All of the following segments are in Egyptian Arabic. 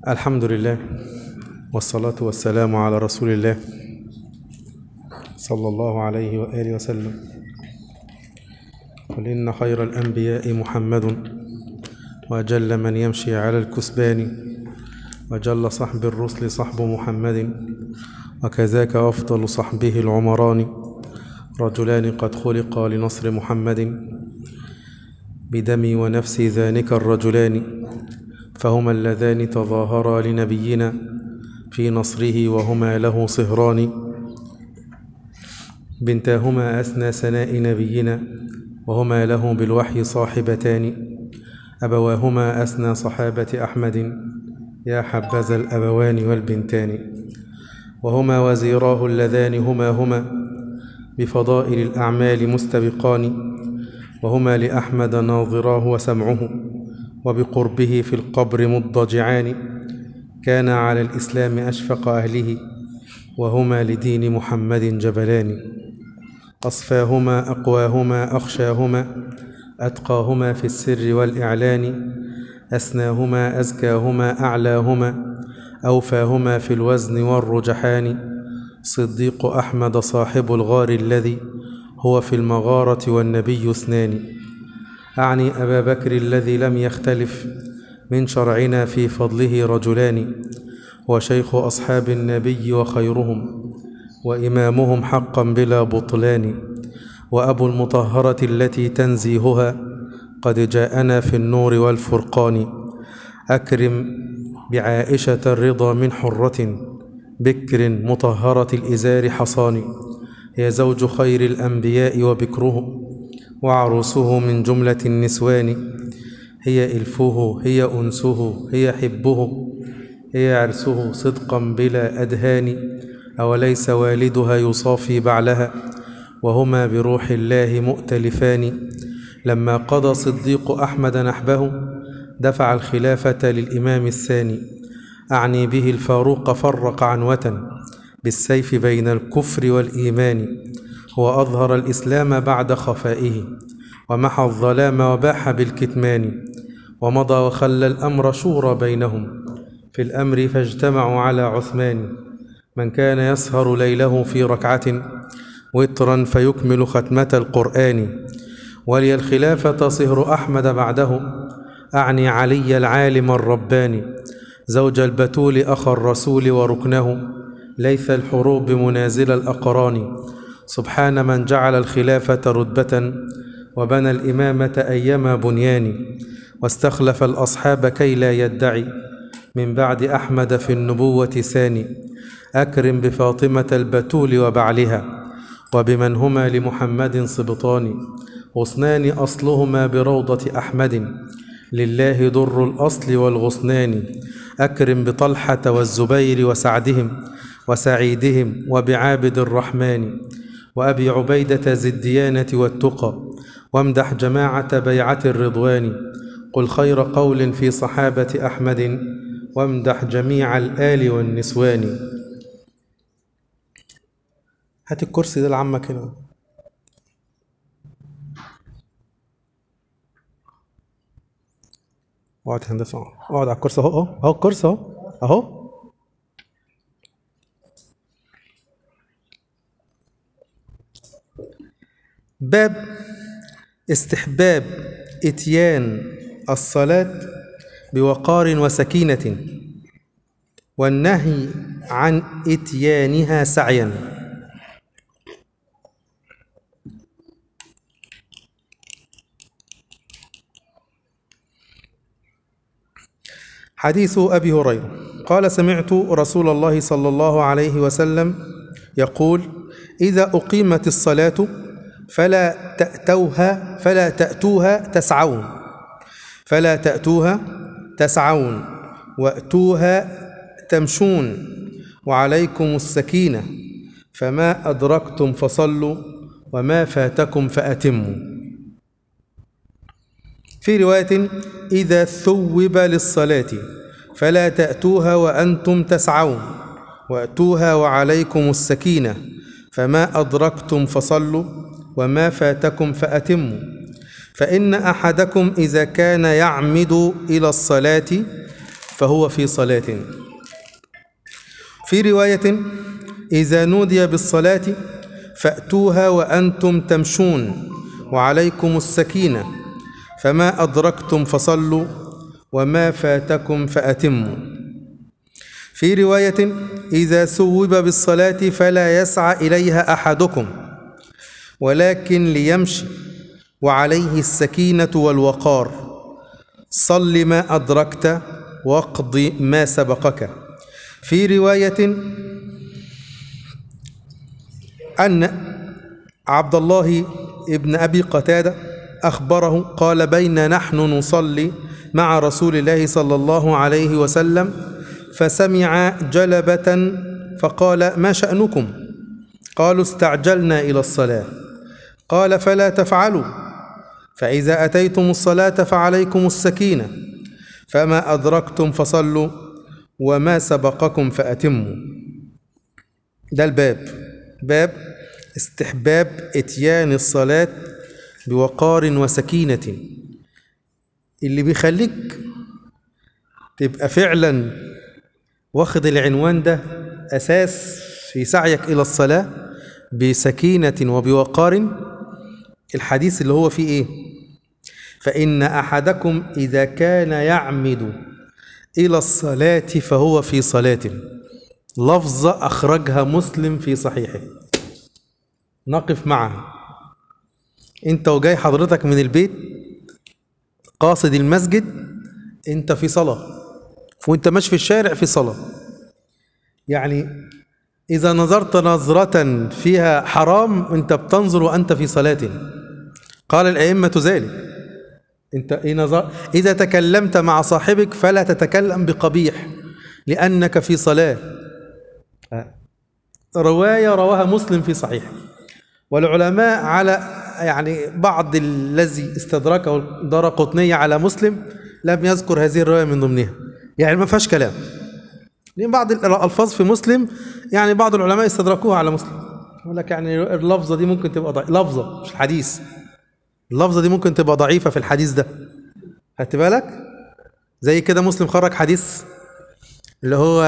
الحمد لله والصلاة والسلام على رسول الله صلى الله عليه وآله وسلم قل إن خير الأنبياء محمد وأجل من يمشي على الكسبان وجل صحب الرسل صحب محمد وكذاك أفضل صحبه العمران رجلان قد خلقا لنصر محمد بدمي ونفسي ذانك الرجلان فهما اللذان تظاهرا لنبينا في نصره وهما له صهران بنتاهما أثنى سناء نبينا وهما له بالوحي صاحبتان أبواهما أثنى صحابة أحمد يا حبذا الأبوان والبنتان وهما وزيراه اللذان هما هما بفضائل الأعمال مستبقان وهما لأحمد ناظراه وسمعه وبقربه في القبر مضجعان كان على الإسلام أشفق أهله وهما لدين محمد جبلان أصفاهما أقواهما أخشاهما أتقاهما في السر والإعلان أسناهما أزكاهما أعلاهما أوفاهما في الوزن والرجحان صديق أحمد صاحب الغار الذي هو في المغارة والنبي اثنان أعني أبا بكر الذي لم يختلف من شرعنا في فضله رجلان وشيخ أصحاب النبي وخيرهم وإمامهم حقا بلا بطلان وأبو المطهرة التي تنزيهها قد جاءنا في النور والفرقان أكرم بعائشة الرضا من حرة بكر مطهرة الإزار حصان هي زوج خير الأنبياء وبكره وعروسه من جملة النسوان هي إلفه هي أنسه هي حبه هي عرسه صدقا بلا أدهان أوليس والدها يصافي بعلها وهما بروح الله مؤتلفان لما قضى صديق أحمد نحبه دفع الخلافة للإمام الثاني أعني به الفاروق فرق عنوة بالسيف بين الكفر والإيمان هو أظهر الإسلام بعد خفائه ومحى الظلام وباح بالكتمان ومضى وخلى الأمر شورى بينهم في الأمر فاجتمعوا على عثمان من كان يسهر ليله في ركعة وترا فيكمل ختمة القرآن ولي الخلافة صهر أحمد بعده أعني علي العالم الرباني زوج البتول أخ الرسول وركنه ليث الحروب منازل الأقران سبحان من جعل الخلافة رتبة وبنى الإمامة أيما بنيان واستخلف الأصحاب كي لا يدعي من بعد أحمد في النبوة ثاني أكرم بفاطمة البتول وبعلها وبمن هما لمحمد صبطان غصنان أصلهما بروضة أحمد لله در الأصل والغصنان أكرم بطلحة والزبير وسعدهم وسعيدهم وبعابد الرحمن وأبي عبيدة ذي الديانة والتقى وامدح جماعة بيعة الرضوان قل خير قول في صحابة أحمد وامدح جميع الآل والنسوان هات الكرسي ده لعمك هنا اقعد يا هندسه اقعد على الكرسي اهو اهو اهو الكرسي اهو اهو باب استحباب اتيان الصلاة بوقار وسكينة والنهي عن اتيانها سعيا حديث أبي هريرة قال سمعت رسول الله صلى الله عليه وسلم يقول إذا أقيمت الصلاة فلا تأتوها فلا تأتوها تسعون فلا تأتوها تسعون وأتوها تمشون وعليكم السكينة فما أدركتم فصلوا وما فاتكم فأتموا في رواية إذا ثوب للصلاة فلا تأتوها وأنتم تسعون وأتوها وعليكم السكينة فما أدركتم فصلوا وما فاتكم فأتموا فإن أحدكم إذا كان يعمد إلى الصلاة فهو في صلاة في رواية إذا نودي بالصلاة فأتوها وأنتم تمشون وعليكم السكينة فما أدركتم فصلوا وما فاتكم فأتموا في رواية إذا ثوب بالصلاة فلا يسعى إليها أحدكم ولكن ليمشي وعليه السكينة والوقار صل ما أدركت واقض ما سبقك في رواية أن عبد الله ابن أبي قتادة أخبره قال بين نحن نصلي مع رسول الله صلى الله عليه وسلم فسمع جلبة فقال ما شأنكم قالوا استعجلنا إلى الصلاة قال فلا تفعلوا فإذا أتيتم الصلاة فعليكم السكينة فما أدركتم فصلوا وما سبقكم فأتموا ده الباب باب استحباب اتيان الصلاة بوقار وسكينة اللي بيخليك تبقى فعلا واخد العنوان ده أساس في سعيك إلى الصلاة بسكينة وبوقار الحديث اللي هو فيه إيه فإن أحدكم إذا كان يعمد إلى الصلاة فهو في صلاة لفظة أخرجها مسلم في صحيحه نقف معها أنت وجاي حضرتك من البيت قاصد المسجد أنت في صلاة وأنت ماشي في الشارع في صلاة يعني إذا نظرت نظرة فيها حرام أنت بتنظر وأنت في صلاة قال الأئمة ذلك انت إيه نظر اذا تكلمت مع صاحبك فلا تتكلم بقبيح لانك في صلاه روايه رواها مسلم في صحيح والعلماء على يعني بعض الذي استدركه دار قطنية على مسلم لم يذكر هذه الرواية من ضمنها يعني ما فيهاش كلام لأن بعض الألفاظ في مسلم يعني بعض العلماء استدركوها على مسلم يقول لك يعني اللفظة دي ممكن تبقى ضعيفة لفظة مش الحديث اللفظة دي ممكن تبقى ضعيفة في الحديث ده خدت بالك زي كده مسلم خرج حديث اللي هو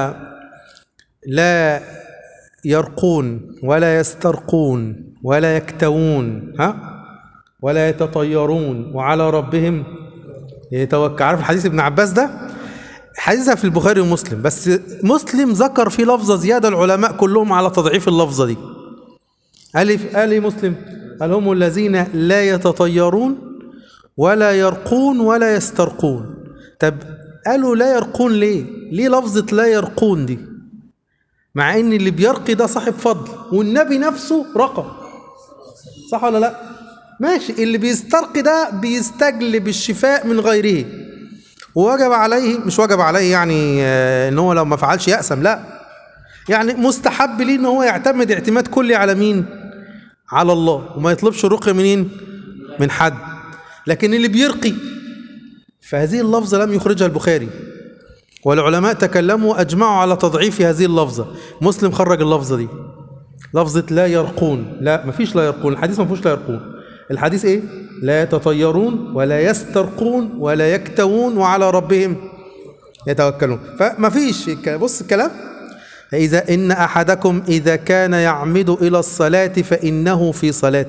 لا يرقون ولا يسترقون ولا يكتوون ها ولا يتطيرون وعلى ربهم يتوكل عارف الحديث ابن عباس ده حديثها في البخاري ومسلم بس مسلم ذكر فيه لفظة زيادة العلماء كلهم على تضعيف اللفظة دي قال إيه- قال ايه مسلم قال هم الذين لا يتطيرون ولا يرقون ولا يسترقون طب قالوا لا يرقون ليه ليه لفظة لا يرقون دي مع ان اللي بيرقي ده صاحب فضل والنبي نفسه رقى صح ولا لا ماشي اللي بيسترقي ده بيستجلب الشفاء من غيره ووجب عليه مش وجب عليه يعني آه، ان هو لو ما فعلش يأسم لا يعني مستحب ليه ان هو يعتمد اعتماد كلي على مين على الله وما يطلبش رقية منين من حد لكن اللي بيرقي فهذه اللفظة لم يخرجها البخاري والعلماء تكلموا أجمعوا على تضعيف هذه اللفظة مسلم خرج اللفظة دي لفظة لا يرقون لا مفيش لا يرقون الحديث ما فيهوش لا يرقون الحديث ايه لا يتطيرون ولا يسترقون ولا يكتوون وعلى ربهم يتوكلون فما فيش بص الكلام إذا إن أحدكم إذا كان يعمد إلى الصلاة فإنه في صلاة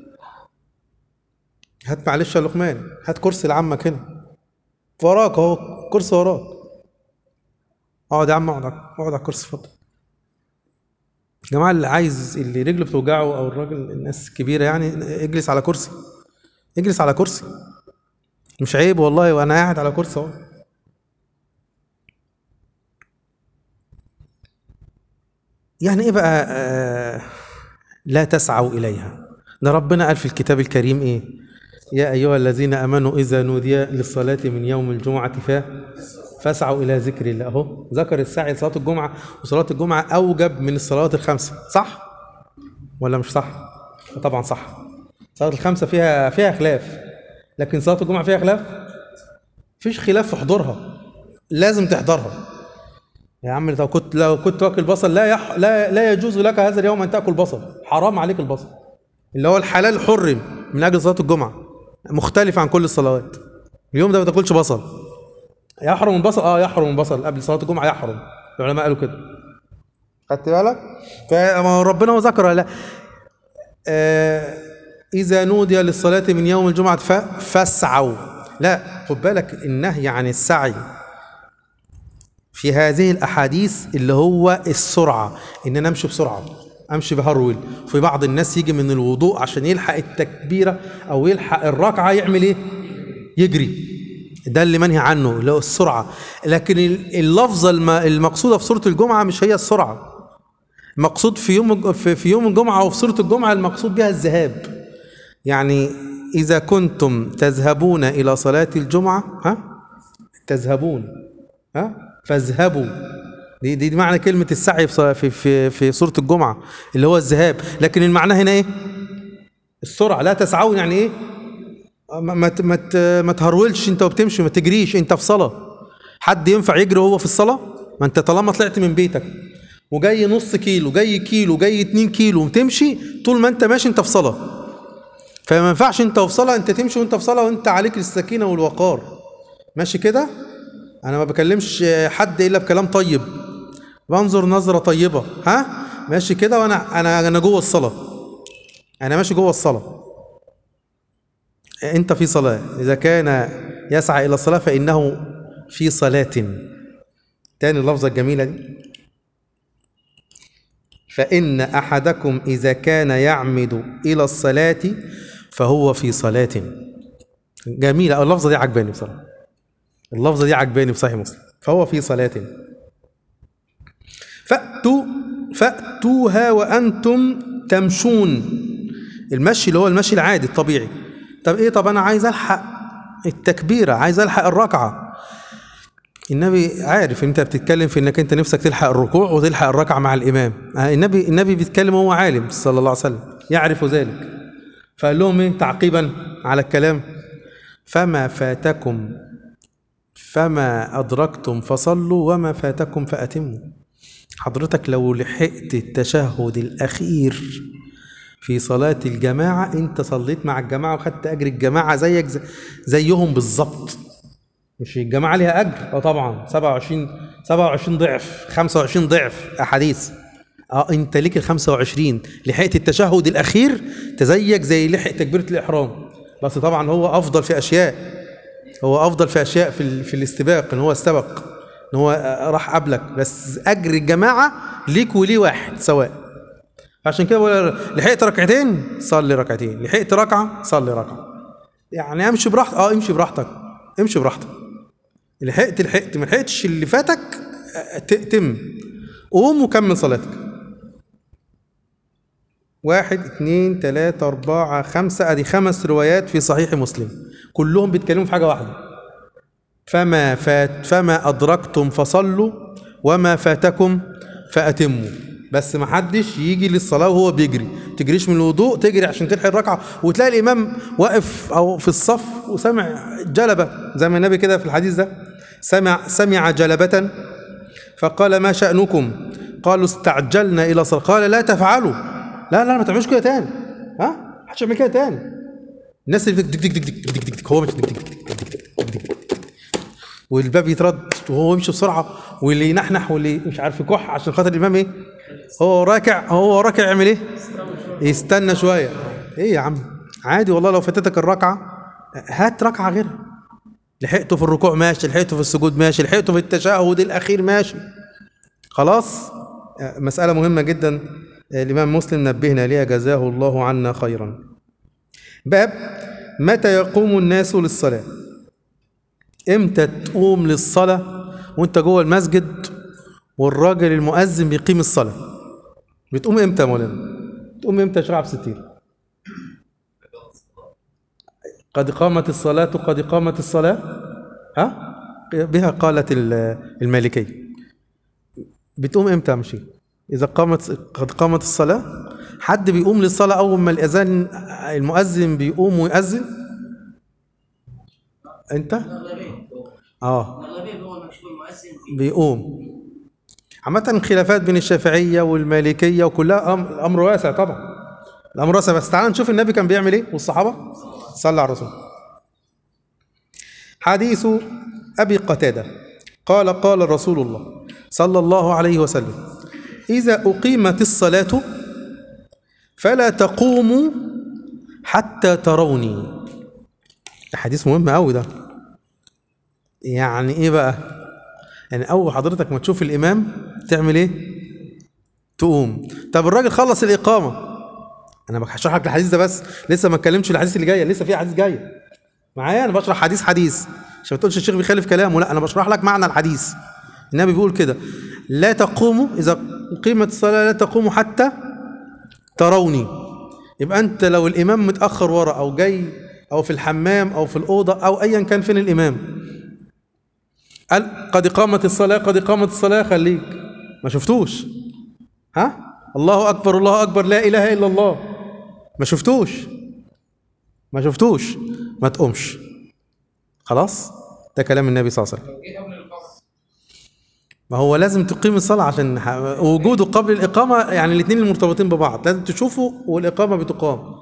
هات معلش يا لقمان هات كرسي لعمك هنا وراك اهو كرسي وراك اقعد يا عم اقعد اقعد على الكرسي اتفضل يا جماعه اللي عايز اللي رجله بتوجعه او الراجل الناس الكبيره يعني اجلس على كرسي اجلس على كرسي مش عيب والله وانا قاعد على كرسي اهو يعني ايه بقى آه لا تسعوا اليها ده ربنا قال في الكتاب الكريم ايه يا ايها الذين امنوا اذا نودي للصلاه من يوم الجمعه ف فاسعوا الى ذكر الله اهو ذكر السعي لصلاه الجمعه وصلاه الجمعه اوجب من الصلوات الخمسه صح ولا مش صح طبعا صح صلاه الخمسه فيها فيها خلاف لكن صلاه الجمعه فيها خلاف فيش خلاف في حضورها لازم تحضرها يا عم لو كنت لو كنت واكل بصل لا يح لا لا يجوز لك هذا اليوم ان تاكل بصل حرام عليك البصل اللي هو الحلال حرم من اجل صلاه الجمعه مختلف عن كل الصلوات اليوم ده ما تاكلش بصل يحرم البصل اه يحرم البصل قبل صلاه الجمعه يحرم العلماء قالوا كده خدت بالك فما هو ربنا ذكر لا آه اذا نودي للصلاه من يوم الجمعه ف- فاسعوا لا خد بالك النهي عن السعي في هذه الاحاديث اللي هو السرعه ان انا امشي بسرعه امشي بهرول في بعض الناس يجي من الوضوء عشان يلحق التكبيره او يلحق الركعه يعمل ايه يجري ده اللي منهي عنه اللي هو السرعه لكن ال- اللفظه الم- المقصوده في سوره الجمعه مش هي السرعه المقصود في يوم في في يوم الجمعه وفي سوره الجمعه المقصود بها الذهاب يعني اذا كنتم تذهبون الى صلاه الجمعه ها تذهبون ها فاذهبوا دي دي معنى كلمة السعي في ص- في في, في سورة الجمعة اللي هو الذهاب لكن المعنى هنا ايه؟ السرعة لا تسعون يعني ايه؟ ما ما ت- ما, ت- ما تهرولش انت وبتمشي ما تجريش انت في صلاة حد ينفع يجري وهو في الصلاة؟ ما انت طالما طلعت من بيتك وجاي نص كيلو جاي كيلو جاي اتنين كيلو وتمشي طول ما انت ماشي انت في صلاة فما ينفعش انت في صلاة انت تمشي وانت في صلاة وانت عليك السكينة والوقار ماشي كده؟ انا ما بكلمش حد الا بكلام طيب بنظر نظره طيبه ها ماشي كده وانا انا انا جوه الصلاه انا ماشي جوه الصلاه انت في صلاه اذا كان يسعى الى الصلاه فانه في صلاه تاني اللفظه الجميله دي فان احدكم اذا كان يعمد الى الصلاه فهو في صلاه جميله اللفظه دي عجباني بصراحه اللفظه دي عجباني في صحيح مسلم فهو في صلاه فأتوا فأتوها وأنتم تمشون المشي اللي هو المشي العادي الطبيعي طب ايه طب انا عايز الحق التكبيره عايز الحق الركعه النبي عارف انت بتتكلم في انك انت نفسك تلحق الركوع وتلحق الركعه مع الامام آه، النبي النبي بيتكلم وهو عالم صلى الله عليه وسلم يعرف ذلك فقال لهم ايه تعقيبا على الكلام فما فاتكم فما أدركتم فصلوا وما فاتكم فأتموا حضرتك لو لحقت التشهد الأخير في صلاة الجماعة أنت صليت مع الجماعة وخدت أجر الجماعة زيك زي زيهم بالظبط مش الجماعة ليها أجر؟ أه طبعا 27 27 ضعف 25 ضعف أحاديث اه انت ليك ال 25 لحقت التشهد الاخير تزيك زي لحق تكبيره الاحرام بس طبعا هو افضل في اشياء هو افضل في اشياء في, ال- في الاستباق ان هو استبق ان هو راح قبلك بس اجر الجماعه ليك وليه واحد سواء عشان كده بقول لحقت ركعتين صلي ركعتين لحقت ركعه صلي ركعه يعني امشي براحتك اه امشي براحتك امشي براحتك لحقت لحقت ما لحقتش اللي فاتك آه، ت- تم قوم وكمل صلاتك واحد اتنين تلاتة أربعة خمسة أدي خمس روايات في صحيح مسلم كلهم بيتكلموا في حاجة واحدة فما فات فما أدركتم فصلوا وما فاتكم فأتموا بس ما حدش يجي للصلاة وهو بيجري تجريش من الوضوء تجري عشان تلحق الركعة وتلاقي الإمام واقف أو في الصف وسمع جلبة زي ما النبي كده في الحديث ده سمع سمع جلبة فقال ما شأنكم قالوا استعجلنا إلى صلاة قال لا تفعلوا لا لا ما تعملوش كده تاني ها محدش يعمل كده تاني الناس اللي دك دك دك دك دك دك دك هو مش دك دك دك دك دك دك دك دك. والباب يترد وهو يمشي بسرعه واللي ينحنح واللي مش عارف يكح عشان خاطر الامام ايه هو راكع هو راكع يعمل ايه يستنى شويه ايه يا عم عادي والله لو فاتتك الركعه هات ركعه غيرها لحقته في الركوع ماشي لحقته في السجود ماشي لحقته في التشهد الاخير ماشي خلاص آه، مسألة مهمة جدا آه، الإمام مسلم نبهنا ليها جزاه الله عنا خيرا باب متى يقوم الناس للصلاة امتى تقوم للصلاة وانت جوه المسجد والراجل المؤذن بيقيم الصلاة بتقوم امتى يا مولانا تقوم امتى يا شيخ عبد الستير قد قامت الصلاة قد قامت الصلاة ها بها قالت ال- المالكية بتقوم امتى يا مشي اذا قامت قد قامت الصلاه حد بيقوم للصلاه اول ما الاذان المؤذن بيقوم ويأذن انت الأغلبية اه الأغلبية هو المشهور المؤذن بيقوم عامة خلافات بين الشافعية والمالكية وكلها أم- الأمر واسع طبعا الأمر واسع بس تعال نشوف النبي كان بيعمل إيه والصحابة صلى على الرسول حديث أبي قتادة قال قال رسول الله صلى الله عليه وسلم إذا أقيمت الصلاة فلا تقوموا حتى تروني ده حديث مهم قوي ده يعني ايه بقى يعني اول حضرتك ما تشوف الامام تعمل ايه تقوم طب الراجل خلص الاقامه انا بشرح لك الحديث ده بس لسه ما اتكلمتش في الحديث اللي جايه لسه في حديث جايه معايا انا بشرح حديث حديث عشان ما تقولش الشيخ بيخالف كلامه لا انا بشرح لك معنى الحديث النبي بيقول كده لا تقوموا اذا قيمت الصلاه لا تقوموا حتى تروني يبقى انت لو الامام متاخر ورا او جاي او في الحمام او في الاوضه او ايا كان فين الامام قال قد قامت الصلاه قد قامت الصلاه خليك ما شفتوش ها الله اكبر الله اكبر لا اله الا الله ما شفتوش ما شفتوش ما تقومش خلاص ده كلام النبي صلى الله عليه وسلم ما هو لازم تقيم الصلاة عشان ح- وجوده قبل الإقامة يعني الاثنين المرتبطين ببعض لازم تشوفه والإقامة بتقام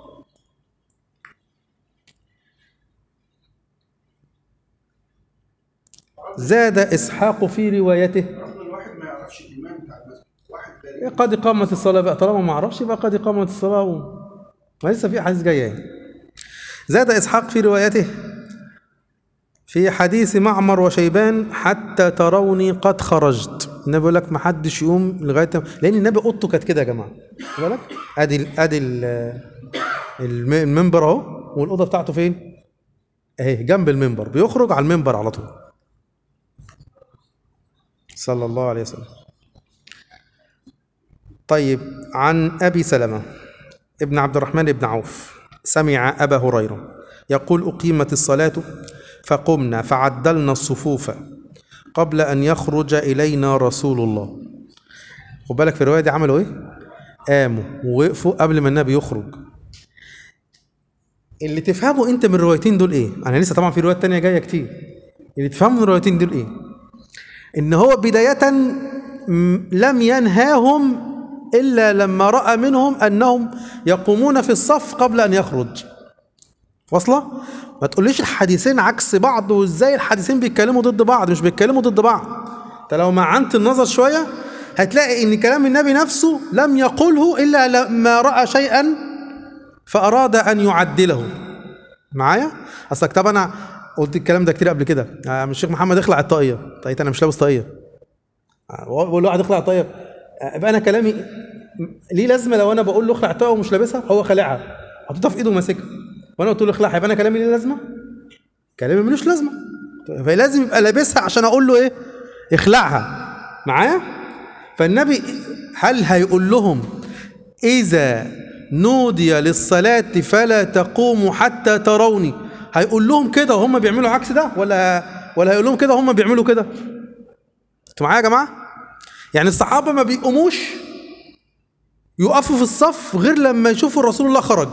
زاد إسحاق في روايته رغم الواحد ما يعرفش الامام بتاع المسجد واحد غريب قد قامت الصلاة بقى طالما ما اعرفش يبقى قد قامت الصلاة و... ما لسه في حديث جاي يعني زاد إسحاق في روايته في حديث معمر وشيبان حتى تروني قد خرجت النبي بيقول لك ما حدش يقوم لغايه ما- لان النبي اوضته كانت كده يا جماعه خد بالك ادي ال- ادي ال- الم- المنبر اهو والاوضه بتاعته فين؟ اهي جنب المنبر بيخرج على المنبر على طول صلى الله عليه وسلم طيب عن ابي سلمه ابن عبد الرحمن بن عوف سمع ابا هريره يقول اقيمت الصلاه فقمنا فعدلنا الصفوف قبل ان يخرج الينا رسول الله خد بالك في الروايه دي عملوا ايه قاموا ووقفوا قبل ما النبي يخرج اللي تفهمه انت من الروايتين دول ايه انا لسه طبعا في روايات تانية جايه كتير اللي تفهمه من الروايتين دول ايه ان هو بدايه م- لم ينهاهم الا لما راى منهم انهم يقومون في الصف قبل ان يخرج واصله ما تقوليش الحديثين عكس بعض وازاي الحديثين بيتكلموا ضد بعض مش بيتكلموا ضد بعض انت لو معنت النظر شويه هتلاقي ان كلام النبي نفسه لم يقله الا لما راى شيئا فاراد ان يعدله معايا اصلك طب انا قلت الكلام ده كتير قبل كده آه، مش الشيخ محمد اخلع الطاقيه طيب انا مش لابس طاقيه آه، بقول له واحد اخلع الطاقيه آه، يبقى انا كلامي ليه لازمه لو انا بقول له اخلع الطاقيه ومش لابسها هو خلعها حطيتها في ايده وماسكها وانا قلت له اخلعها يبقى انا كلامي ليه لازمه كلامي ملوش لازمه فلازم يبقى لابسها عشان اقول له ايه اخلعها معايا فالنبي هل هيقول لهم اذا نودي للصلاه فلا تقوموا حتى تروني هيقول لهم كده وهم بيعملوا عكس ده ولا ولا هيقول لهم كده وهم بيعملوا كده انتوا معايا يا جماعه يعني الصحابه ما بيقوموش يقفوا في الصف غير لما يشوفوا رسول الله خرج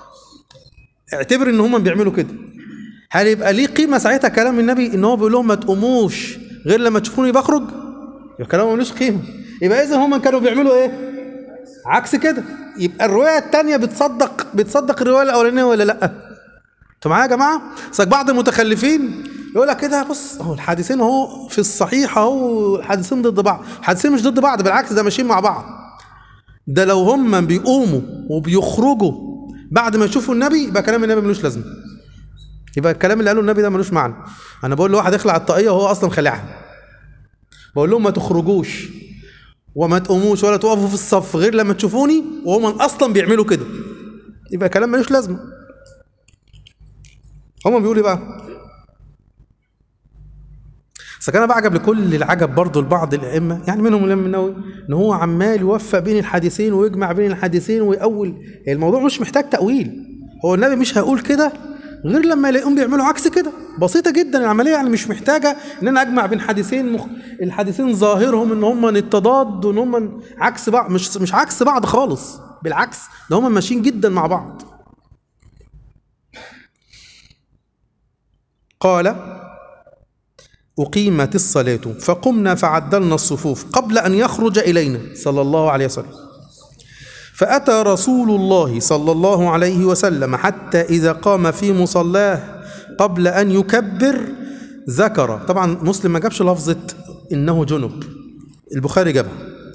اعتبر ان هم بيعملوا كده هل يبقى ليه قيمه ساعتها كلام النبي ان هو بيقول لهم ما تقوموش غير لما تشوفوني بخرج يبقى كلامه ملوش قيمه يبقى اذا هم كانوا بيعملوا ايه عكس كده يبقى الروايه الثانيه بتصدق بتصدق الروايه الاولانيه ولا لا انتوا معايا يا جماعه اصل بعض المتخلفين يقول لك كده بص هو الحديثين اهو في الصحيح اهو الحديثين ضد بعض الحديثين مش ضد بعض بالعكس ده ماشيين مع بعض ده لو هم بيقوموا وبيخرجوا بعد ما يشوفوا النبي يبقى كلام النبي ملوش لازمه يبقى الكلام اللي قاله النبي ده ملوش معنى انا بقول لواحد اخلع الطاقيه وهو اصلا خلعها بقول لهم ما تخرجوش وما تقوموش ولا تقفوا في الصف غير لما تشوفوني وهم اصلا بيعملوا كده يبقى كلام ملوش لازمه هم بيقولوا ايه بقى بس انا بعجب لكل العجب برضه لبعض الائمه يعني منهم الامام النووي ان هو عمال يوفق بين الحديثين ويجمع بين الحديثين ويأول الموضوع مش محتاج تأويل هو النبي مش هيقول كده غير لما يلاقيهم بيعملوا عكس كده بسيطه جدا العمليه يعني مش محتاجه ان انا اجمع بين حديثين مخ... الحديثين ظاهرهم ان هم التضاد وان هم عكس بعض مش مش عكس بعض خالص بالعكس ده هم ماشيين جدا مع بعض قال أقيمت الصلاة فقمنا فعدلنا الصفوف قبل أن يخرج إلينا صلى الله عليه وسلم فأتى رسول الله صلى الله عليه وسلم حتى إذا قام في مصلاه قبل أن يكبر ذكر طبعا مسلم ما جابش لفظة إنه جنب البخاري جابها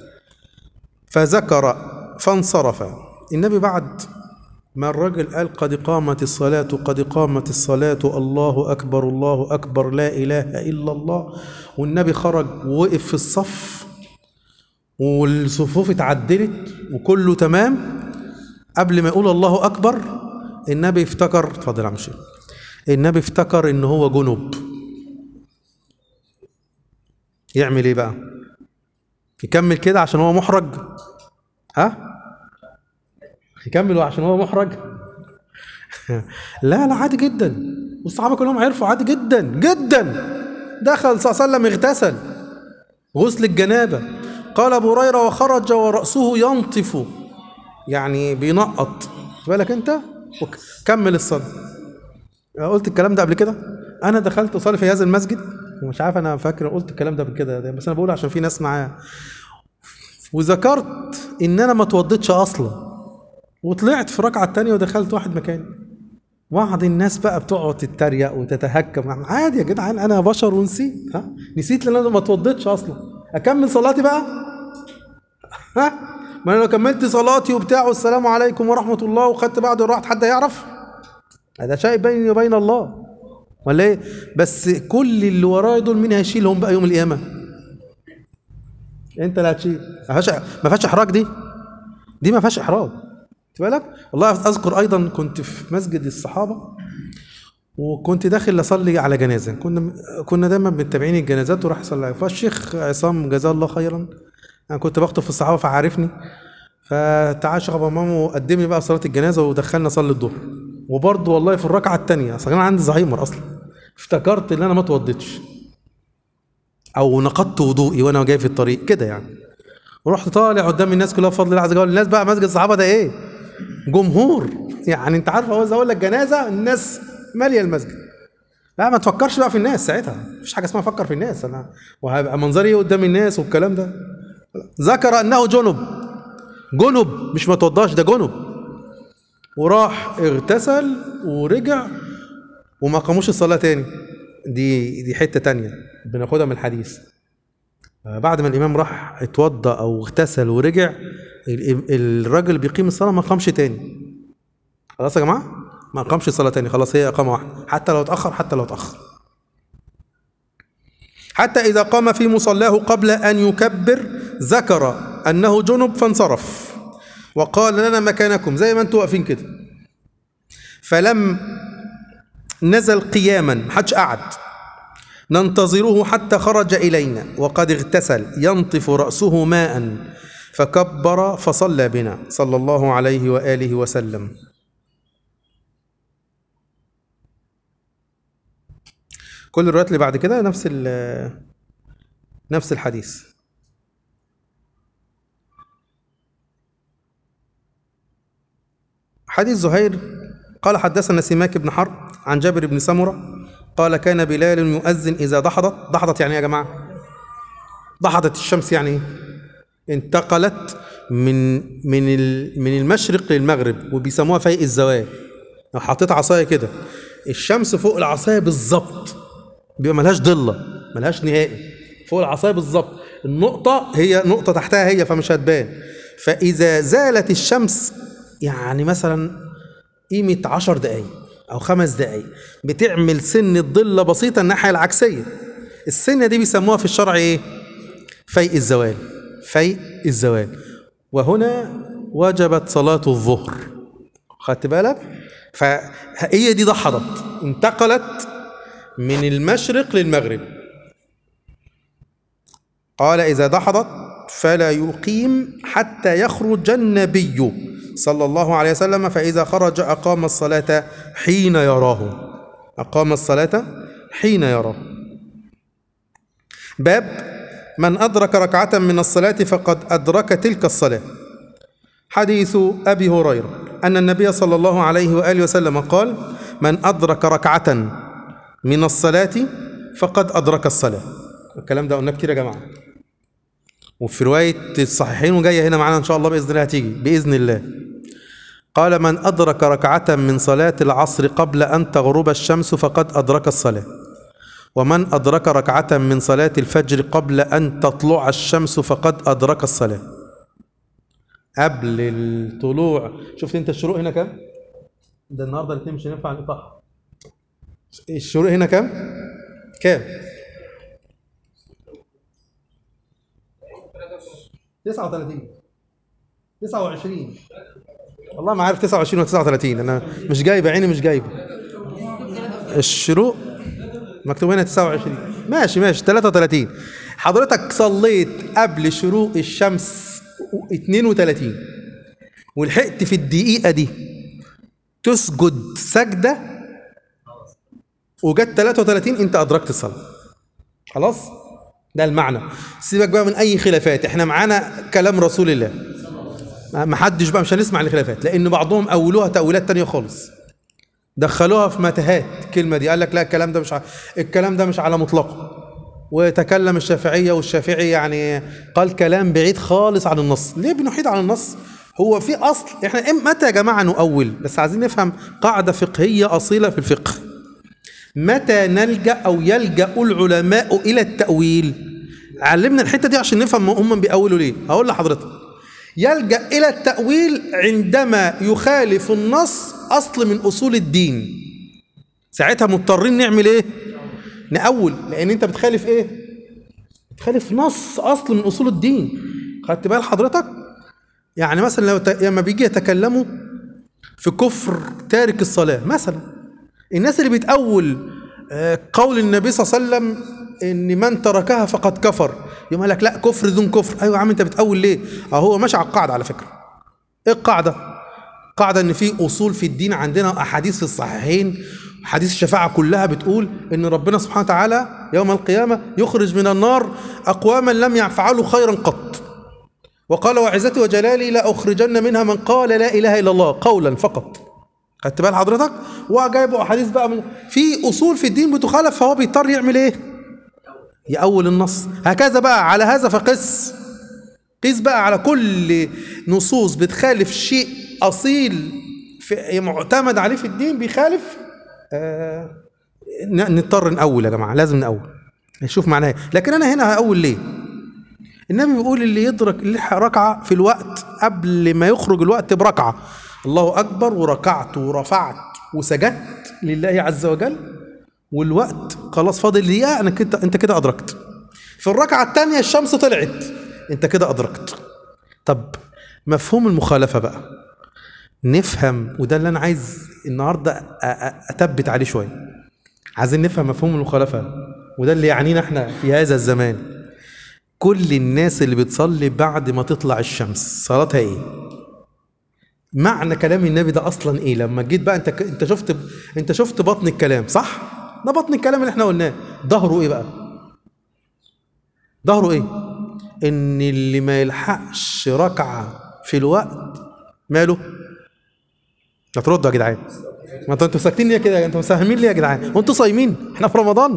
فذكر فانصرف النبي بعد ما الرجل قال قد قامت الصلاة قد قامت الصلاة الله أكبر الله أكبر لا إله إلا الله والنبي خرج ووقف في الصف والصفوف اتعدلت وكله تمام قبل ما يقول الله أكبر النبي افتكر اتفضل يا عم شيخ النبي افتكر ان هو جنب يعمل ايه بقى يكمل كده عشان هو محرج ها يكمل عشان هو محرج لا لا عادي جدا والصحابه كلهم عرفوا عادي جدا جدا دخل صلى الله عليه وسلم اغتسل غسل الجنابه قال ابو هريره وخرج وراسه ينطف يعني بينقط بالك انت وك- كمل الصلاه أنا قلت الكلام ده قبل كده انا دخلت اصلي في هذا المسجد ومش عارف انا فاكر قلت الكلام ده قبل كده بس انا بقول عشان في ناس معايا وذكرت ان انا ما اتوضيتش اصلا وطلعت في الركعه الثانيه ودخلت واحد مكاني بعض الناس بقى بتقعد تتريق وتتهكم عادي يا جدعان انا بشر ونسيت ها نسيت لان انا ما اتوضيتش اصلا اكمل صلاتي بقى ها ما انا لو كملت صلاتي وبتاع والسلام عليكم ورحمه الله وخدت بعد راحت حد يعرف هذا شيء بيني وبين الله ولا ايه بس كل اللي ورايا دول مين هيشيلهم بقى يوم القيامه انت اللي هتشيل ما فيهاش ما فيهاش احراج دي دي ما فيهاش احراج خدت بالك والله اذكر ايضا كنت في مسجد الصحابه وكنت داخل اصلي على جنازه كنا كنا دايما متابعين الجنازات وراح اصلي عليها. فالشيخ عصام جزاه الله خيرا انا كنت بخطب في الصحابه فعارفني فتعال شيخ ابو مامو قدم لي بقى صلاه الجنازه ودخلنا اصلي الظهر وبرضه والله في الركعه الثانيه اصل انا عندي زهايمر اصلا افتكرت ان انا ما اتوضيتش او نقضت وضوئي وانا جاي في الطريق كده يعني ورحت طالع قدام الناس كلها بفضل الله عز وجل الناس بقى مسجد الصحابه ده ايه جمهور يعني انت عارف عاوز اقول لك جنازه الناس ماليه المسجد لا ما تفكرش بقى في الناس ساعتها مفيش حاجه اسمها افكر في الناس انا وهيبقى منظري ايه قدام الناس والكلام ده ذكر انه جنب جنب مش ما توضاش ده جنب وراح اغتسل ورجع وما قاموش الصلاه تاني دي دي حته تانية بناخدها من الحديث آه، بعد ما الامام راح اتوضى او اغتسل ورجع ال- الراجل بيقيم الصلاه ما قامش تاني خلاص يا جماعه ما قامش الصلاه تاني خلاص هي اقامه واحده حتى لو اتاخر حتى لو اتاخر حتى اذا قام في مصلاه قبل ان يكبر ذكر انه جنب فانصرف وقال لنا مكانكم زي ما انتوا واقفين كده فلم نزل قياما محدش قعد ننتظره حتى خرج إلينا وقد اغتسل ينطف رأسه ماء فكبر فصلى بنا صلى الله عليه وآله وسلم كل الروايات اللي بعد كده نفس ال- نفس الحديث حديث زهير قال حدثنا سماك بن حرب عن جابر بن سمرة قال كان بلال يؤذن إذا ضحضت ضحضت يعني إيه يا جماعة ضحضت الشمس يعني إيه؟ انتقلت من من ال- من المشرق للمغرب وبيسموها فيء الزوال لو حطيت عصايه كده الشمس فوق العصايه بالظبط بيبقى ملهاش ضله ملهاش نهائي فوق العصايه بالظبط النقطه هي نقطه تحتها هي فمش هتبان فاذا زالت الشمس يعني مثلا قيمه عشر دقايق او خمس دقايق بتعمل سنه ضله بسيطه الناحيه العكسيه السنه دي بيسموها في الشرع ايه فيء الزوال فيء الزوال وهنا وجبت صلاة الظهر خدت بالك فهي دي ضحضت انتقلت من المشرق للمغرب قال إذا دحضت فلا يقيم حتى يخرج النبي صلى الله عليه وسلم فإذا خرج أقام الصلاة حين يراه أقام الصلاة حين يراه باب من أدرك ركعة من الصلاة فقد أدرك تلك الصلاة حديث أبي هريرة أن النبي صلى الله عليه وآله وسلم قال من أدرك ركعة من الصلاة فقد أدرك الصلاة الكلام ده قلنا كتير يا جماعة وفي رواية الصحيحين وجاية هنا معانا إن شاء الله بإذن الله هتيجي بإذن الله قال من أدرك ركعة من صلاة العصر قبل أن تغرب الشمس فقد أدرك الصلاة ومن أدرك ركعة من صلاة الفجر قبل أن تطلع الشمس فقد أدرك الصلاة قبل الطلوع شفت انت الشروق هنا كام؟ ده النهارده الاثنين مش هينفع نقطعها الشروق هنا كام؟ كام؟ 39 29 والله ما عارف 29 ولا 39 انا مش جايبه عيني مش جايبه الشروق مكتوب هنا 29 ماشي ماشي 33 حضرتك صليت قبل شروق الشمس 32 ولحقت في الدقيقة دي تسجد سجدة وجت 33 انت ادركت الصلاة خلاص ده المعنى سيبك بقى من اي خلافات احنا معانا كلام رسول الله ما حدش بقى مش هنسمع الخلافات لان بعضهم اولوها تاويلات تانية خالص دخلوها في متاهات الكلمه دي قال لك لا الكلام ده مش ع... الكلام ده مش على مطلقه وتكلم الشافعيه والشافعي يعني قال كلام بعيد خالص عن النص ليه بنحيد عن النص هو في اصل احنا إم- متى يا جماعه نؤول بس عايزين نفهم قاعده فقهيه اصيله في الفقه متى نلجا او يلجا العلماء الى التاويل علمنا الحته دي عشان نفهم هم بيأولوا ليه هقول لحضرتك يلجا الى التاويل عندما يخالف النص اصل من اصول الدين ساعتها مضطرين نعمل ايه نأول لان انت بتخالف ايه بتخالف نص اصل من اصول الدين خدت بال حضرتك يعني مثلا لو ت... لما بيجي يتكلموا في كفر تارك الصلاه مثلا الناس اللي بتأول آه، قول النبي صلى الله عليه وسلم ان من تركها فقد كفر يقوم قال لك لا كفر دون كفر ايوه يا عم انت بتأول ليه اه هو ماشي على القاعده على فكره ايه القاعده قاعده ان في اصول في الدين عندنا احاديث في الصحيحين حديث الشفاعة كلها بتقول إن ربنا سبحانه وتعالى يوم القيامة يخرج من النار أقواما لم يفعلوا خيرا قط وقال وعزتي وجلالي لا أخرجن منها من قال لا إله إلا الله قولا فقط خدت بال حضرتك وجايبوا أحاديث بقى من في أصول في الدين بتخالف فهو بيضطر يعمل إيه يأول النص هكذا بقى على هذا فقس قيس بقى على كل نصوص بتخالف شيء أصيل في معتمد عليه في الدين بيخالف آه ن- نضطر نأول يا جماعة لازم نأول نشوف معناها إيه. لكن أنا هنا هأول ليه النبي بيقول اللي يدرك اللي يلحق ركعة في الوقت قبل ما يخرج الوقت بركعة الله أكبر وركعت ورفعت وسجدت لله عز وجل والوقت خلاص فاضل دقيقة أنا كده أنت كده أدركت في الركعة الثانية الشمس طلعت أنت كده أدركت طب مفهوم المخالفة بقى نفهم وده اللي أنا عايز النهاردة أ- أ- أثبت عليه شوية عايزين نفهم مفهوم المخالفة وده اللي يعنينا احنا في هذا الزمان كل الناس اللي بتصلي بعد ما تطلع الشمس صلاتها ايه معنى كلام النبي ده اصلا ايه لما جيت بقى انت انت شفت انت شفت بطن الكلام صح ده بطن الكلام اللي احنا قلناه ظهره ايه بقى ظهره ايه ان اللي ما يلحقش ركعه في الوقت ماله ما تردوا يا جدعان ما انتوا انتوا ساكتين ليه كده انتوا مساهمين ليه يا جدعان وانتوا صايمين احنا في رمضان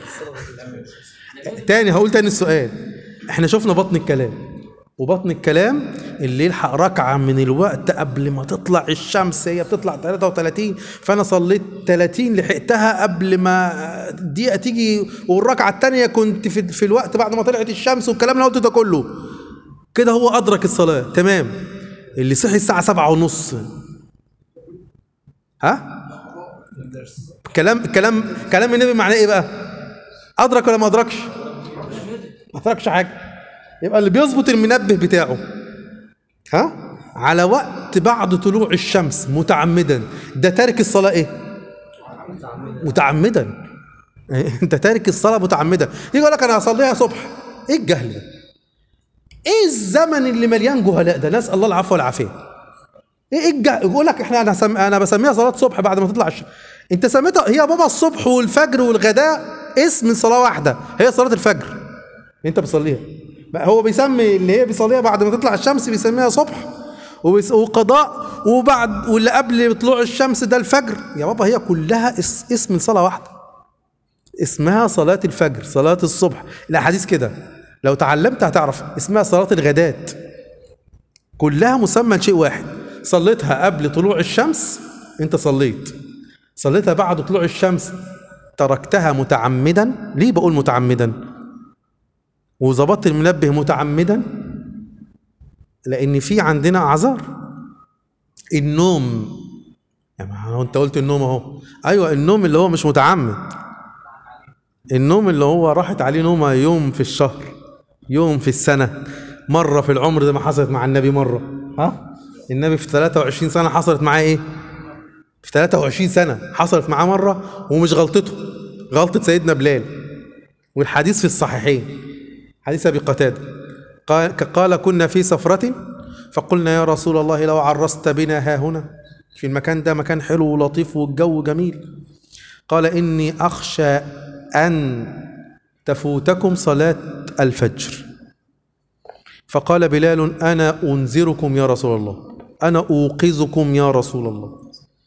تاني هقول تاني السؤال احنا شفنا بطن الكلام وبطن الكلام اللي يلحق ركعة من الوقت قبل ما تطلع الشمس هي بتطلع 33 فأنا صليت 30 لحقتها قبل ما الدقيقة تيجي والركعة التانية كنت في, في الوقت بعد ما طلعت الشمس والكلام اللي قلته ده كله كده هو أدرك الصلاة تمام اللي صحي الساعة سبعة ونص ها؟ كلام كلام كلام النبي معناه ايه بقى؟ أدرك ولا ما أدركش؟ ما أدركش حاجة يبقى اللي بيظبط المنبه بتاعه ها على وقت بعد طلوع الشمس متعمدا ده تارك الصلاة ايه متعمدا انت تارك الصلاة متعمدا يجي يقول لك انا هصليها صبح ايه الجهل ده ايه الزمن اللي مليان جهلاء ده نسأل الله العفو والعافية ايه الجهل يقول لك احنا انا سم... انا بسميها صلاة صبح بعد ما تطلع الشمس انت سميتها هي بابا الصبح والفجر والغداء اسم من صلاة واحدة هي صلاة الفجر انت بتصليها بقى هو بيسمي اللي هي بيصليها بعد ما تطلع الشمس بيسميها صبح وبيس- وقضاء وبعد واللي قبل طلوع الشمس ده الفجر يا بابا هي كلها اس- اسم صلاة واحدة اسمها صلاة الفجر صلاة الصبح الأحاديث كده لو تعلمت هتعرف اسمها صلاة الغداة كلها مسمى لشيء واحد صليتها قبل طلوع الشمس انت صليت صليتها بعد طلوع الشمس تركتها متعمدا ليه بقول متعمدا وظبطت المنبه متعمدا لان في عندنا اعذار النوم يعني ما هو انت قلت النوم اهو ايوه النوم اللي هو مش متعمد النوم اللي هو راحت عليه نومه يوم في الشهر يوم في السنه مره في العمر زي ما حصلت مع النبي مره ها النبي في 23 سنه حصلت معاه ايه في 23 سنه حصلت معاه مره ومش غلطته غلطه سيدنا بلال والحديث في الصحيحين حديث ابي قتاده قال قال كنا في سفره فقلنا يا رسول الله لو عرست بنا ها هنا في المكان ده مكان حلو ولطيف والجو جميل قال اني اخشى ان تفوتكم صلاه الفجر فقال بلال انا انذركم يا رسول الله انا اوقظكم يا رسول الله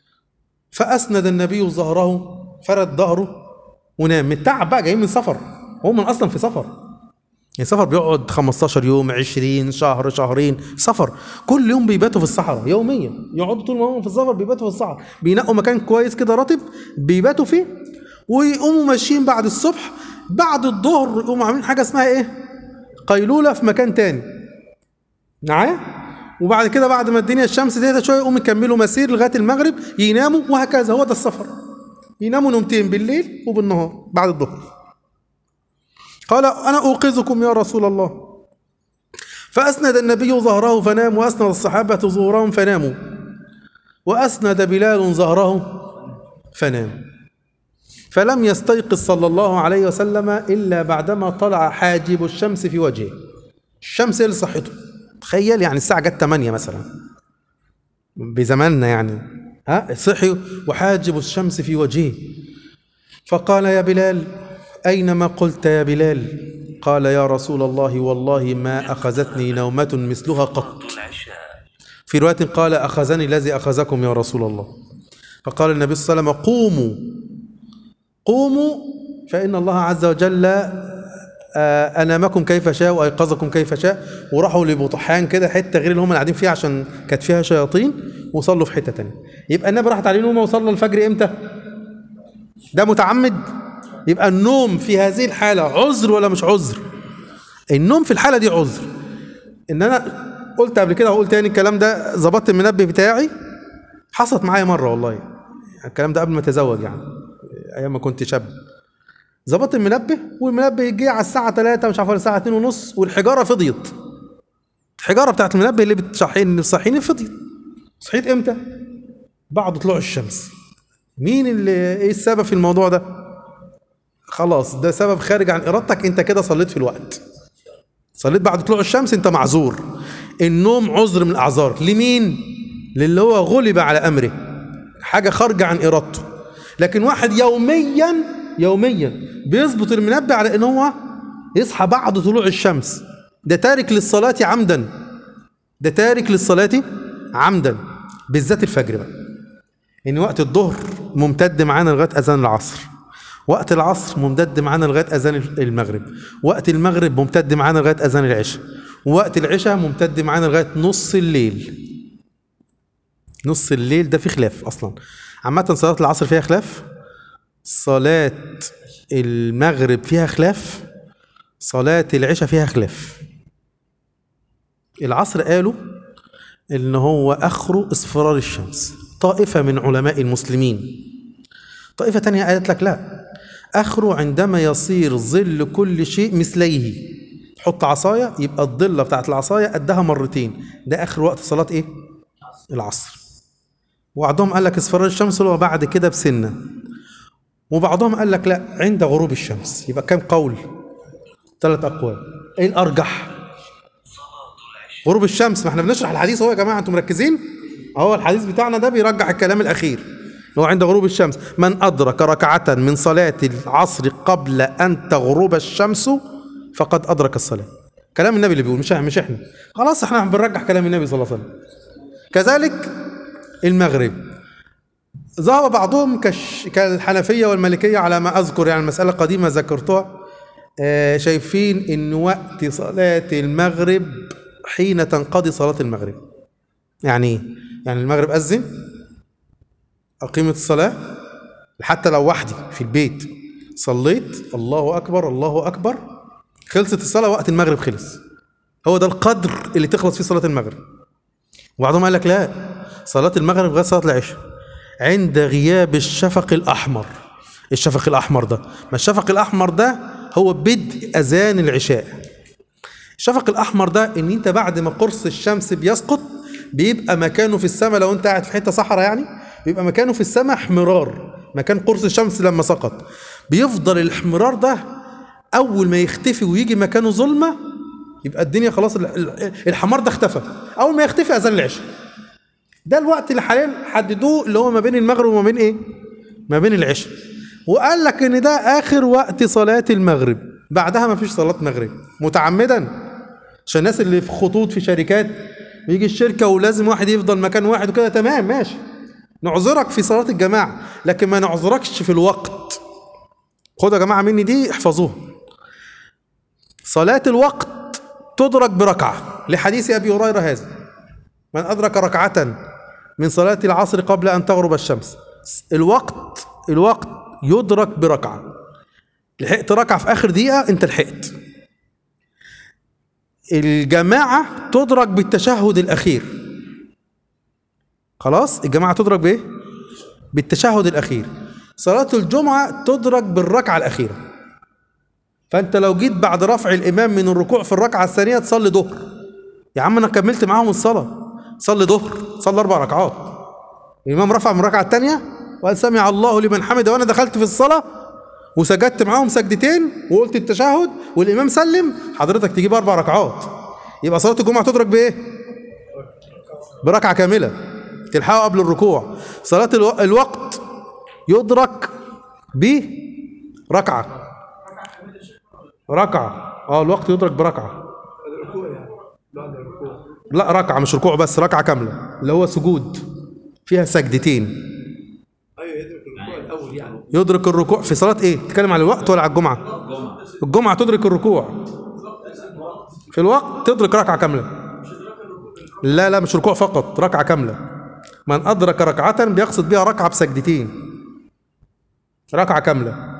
فاسند النبي ظهره فرد ظهره ونام متعب بقى جاي من سفر هو من اصلا في سفر يعني سفر بيقعد 15 يوم 20 شهر شهرين سفر كل يوم بيباتوا في الصحراء يوميا يقعدوا طول ما هم في السفر بيباتوا في الصحراء بينقوا مكان كويس كده رطب بيباتوا فيه ويقوموا ماشيين بعد الصبح بعد الظهر يقوموا عاملين حاجه اسمها ايه قيلوله في مكان تاني معايا وبعد كده بعد ما الدنيا الشمس تهدى شويه يقوموا يكملوا مسير لغايه المغرب يناموا وهكذا هو ده السفر يناموا نومتين بالليل وبالنهار بعد الظهر قال انا اوقظكم يا رسول الله فاسند النبي ظهره فنام واسند الصحابه ظهورهم فناموا واسند بلال ظهره فنام فلم يستيقظ صلى الله عليه وسلم الا بعدما طلع حاجب الشمس في وجهه الشمس هي اللي صحته تخيل يعني الساعه جت 8 مثلا بزماننا يعني ها صحي وحاجب الشمس في وجهه فقال يا بلال أين ما قلت يا بلال قال يا رسول الله والله ما أخذتني نومة مثلها قط في رواية قال أخذني الذي أخذكم يا رسول الله فقال النبي صلى الله عليه وسلم قوموا قوموا فإن الله عز وجل آه، أنامكم كيف شاء وأيقظكم كيف شاء وراحوا لبطحان كده حتة غير اللي هم قاعدين فيها عشان كانت فيها شياطين وصلوا في حتة تانية يبقى النبي راحت عليه نومه وصلى الفجر إمتى؟ ده متعمد يبقى النوم في هذه الحالة عذر ولا مش عذر النوم في الحالة دي عذر ان انا قلت قبل كده وقلت تاني الكلام ده ظبطت المنبه بتاعي حصلت معايا مرة والله الكلام ده قبل ما اتزوج يعني ايام ما كنت شاب ظبطت المنبه والمنبه جه على الساعة 3 مش عارف ولا الساعة 2 ونص والحجارة فضيت الحجارة بتاعت المنبه اللي بتصحيني بتصحيني فضيت صحيت امتى؟ بعد طلوع الشمس مين اللي ايه السبب في الموضوع ده؟ خلاص ده سبب خارج عن ارادتك انت كده صليت في الوقت صليت بعد طلوع الشمس انت معذور النوم عذر من الاعذار لمين للي هو غلب على امره حاجه خارجه عن ارادته لكن واحد يوميا يوميا بيظبط المنبه على ان هو يصحى بعد طلوع الشمس ده تارك للصلاه عمدا ده تارك للصلاه عمدا بالذات الفجر بقى ان وقت الظهر ممتد معانا لغايه اذان العصر وقت العصر ممتد معانا لغايه اذان المغرب وقت المغرب ممتد معانا لغايه اذان العشاء ووقت العشاء ممتد معانا لغايه نص الليل نص الليل ده في خلاف اصلا عامه صلاه العصر فيها خلاف صلاه المغرب فيها خلاف صلاه العشاء فيها خلاف العصر قالوا ان هو اخره اصفرار الشمس طائفه من علماء المسلمين طائفه تانية قالت لك لا اخره عندما يصير ظل كل شيء مثليه حط عصايه يبقى الضله بتاعت العصايه قدها مرتين ده اخر وقت صلاه ايه العصر وبعضهم قال لك اصفرار الشمس اللي هو بعد كده بسنه وبعضهم قال لك لا عند غروب الشمس يبقى كام قول ثلاث اقوال ايه الارجح غروب الشمس ما احنا بنشرح الحديث اهو يا جماعه انتم مركزين اهو الحديث بتاعنا ده بيرجح الكلام الاخير اللي هو عند غروب الشمس من ادرك ركعه من صلاه العصر قبل ان تغرب الشمس فقد ادرك الصلاه كلام النبي اللي بيقول مش مش احنا خلاص احنا بنرجح كلام النبي صلى الله عليه وسلم كذلك المغرب ذهب بعضهم كش كالحنفيه والمالكيه على ما اذكر يعني المساله قديمه ذكرتها آه، شايفين ان وقت صلاه المغرب حين تنقضي صلاه المغرب يعني ايه يعني المغرب اذن اقيم الصلاه حتى لو وحدي في البيت صليت الله اكبر الله اكبر خلصت الصلاه وقت المغرب خلص هو ده القدر اللي تخلص فيه صلاه المغرب وبعضهم قال لك لا صلاه المغرب غير صلاه العشاء عند غياب الشفق الاحمر الشفق الاحمر ده ما الشفق الاحمر ده هو بدء اذان العشاء الشفق الاحمر ده ان انت بعد ما قرص الشمس بيسقط بيبقى مكانه في السماء لو انت قاعد في حته صحراء يعني بيبقى مكانه في السماء احمرار مكان قرص الشمس لما سقط بيفضل الاحمرار ده اول ما يختفي ويجي مكانه ظلمه يبقى الدنيا خلاص ال- ال- الحمار ده اختفى اول ما يختفي اذان العشاء ده الوقت اللي حاليا حددوه اللي هو ما بين المغرب وما بين ايه ما بين العشاء وقال لك ان ده اخر وقت صلاه المغرب بعدها ما فيش صلاه مغرب متعمدا عشان الناس اللي في خطوط في شركات يجي الشركه ولازم واحد يفضل مكان واحد وكده تمام ماشي نعذرك في صلاه الجماعه لكن ما نعذركش في الوقت خدوا يا جماعه مني دي احفظوها صلاه الوقت تدرك بركعه لحديث ابي هريره هذا من أدرك ركعة من صلاة العصر قبل أن تغرب الشمس الوقت الوقت يدرك بركعة لحقت ركعة في آخر دقيقة أنت لحقت الجماعة تدرك بالتشهد الأخير خلاص الجماعة تدرك بإيه؟ بالتشهد الأخير صلاة الجمعة تدرك بالركعة الأخيرة فأنت لو جيت بعد رفع الإمام من الركوع في الركعة الثانية تصلي ظهر يا عم انا كملت معاهم الصلاه صلي ظهر صلي اربع ركعات الامام رفع من الركعه الثانيه وقال سمع الله لمن حمده وانا دخلت في الصلاه وسجدت معاهم سجدتين وقلت التشهد والامام سلم حضرتك تجيب اربع ركعات يبقى صلاه الجمعه تدرك بايه بركعه كامله تلحقه قبل الركوع صلاه الو... الوقت يدرك بركعه ركعه اه الوقت يدرك بركعه لا ركعة مش ركوع بس ركعة كاملة اللي هو سجود فيها سجدتين ايوه يدرك الركوع الاول يعني يدرك الركوع في صلاة ايه؟ تتكلم على الوقت ولا على الجمعة؟ الجمعة تدرك الركوع في الوقت تدرك ركعة كاملة لا لا مش ركوع فقط ركعة كاملة من أدرك ركعة بيقصد بها ركعة بسجدتين ركعة كاملة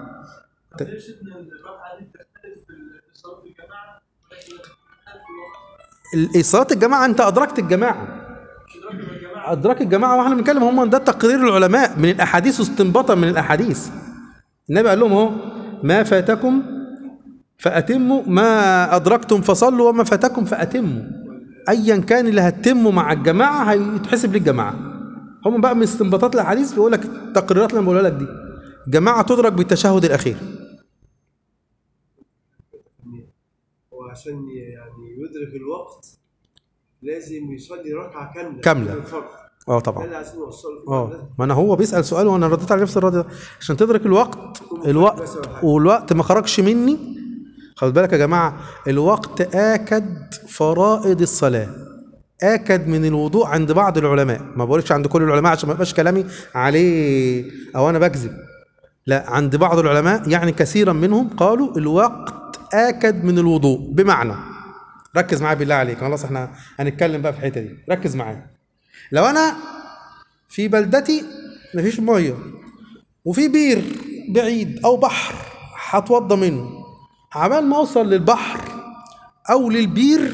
ال- صلاة الجماعة أنت أدركت الجماعة أدرك الجماعة وإحنا بنتكلم هم ده تقرير العلماء من الأحاديث واستنباطا من الأحاديث النبي قال لهم أهو ما فاتكم فأتموا ما أدركتم فصلوا وما فاتكم فأتموا أيا كان اللي هتتموا مع الجماعة هيتحسب للجماعة هم بقى من استنباطات الأحاديث بيقول لك التقريرات اللي أنا بقولها لك دي جماعة تدرك بالتشهد الأخير وعشان يعني يدرك الوقت لازم يصلي ركعه كامله كاملة. من الفرض اه ده طبعا اللي عايزين نوصله في اه المعنى. ما انا هو بيسال سؤال وانا رديت على نفس الرد ده عشان تدرك الوقت الوقت والوقت ما خرجش مني خد بالك يا جماعه الوقت اكد فرائض الصلاه اكد من الوضوء عند بعض العلماء ما بقولش عند كل العلماء عشان ما يبقاش كلامي عليه او انا بكذب لا عند بعض العلماء يعني كثيرا منهم قالوا الوقت اكد من الوضوء بمعنى ركز معايا بالله عليك خلاص احنا هنتكلم بقى في الحته دي ركز معايا لو انا في بلدتي مفيش ميه وفي بير بعيد او بحر هتوضى منه عبال ما اوصل للبحر او للبير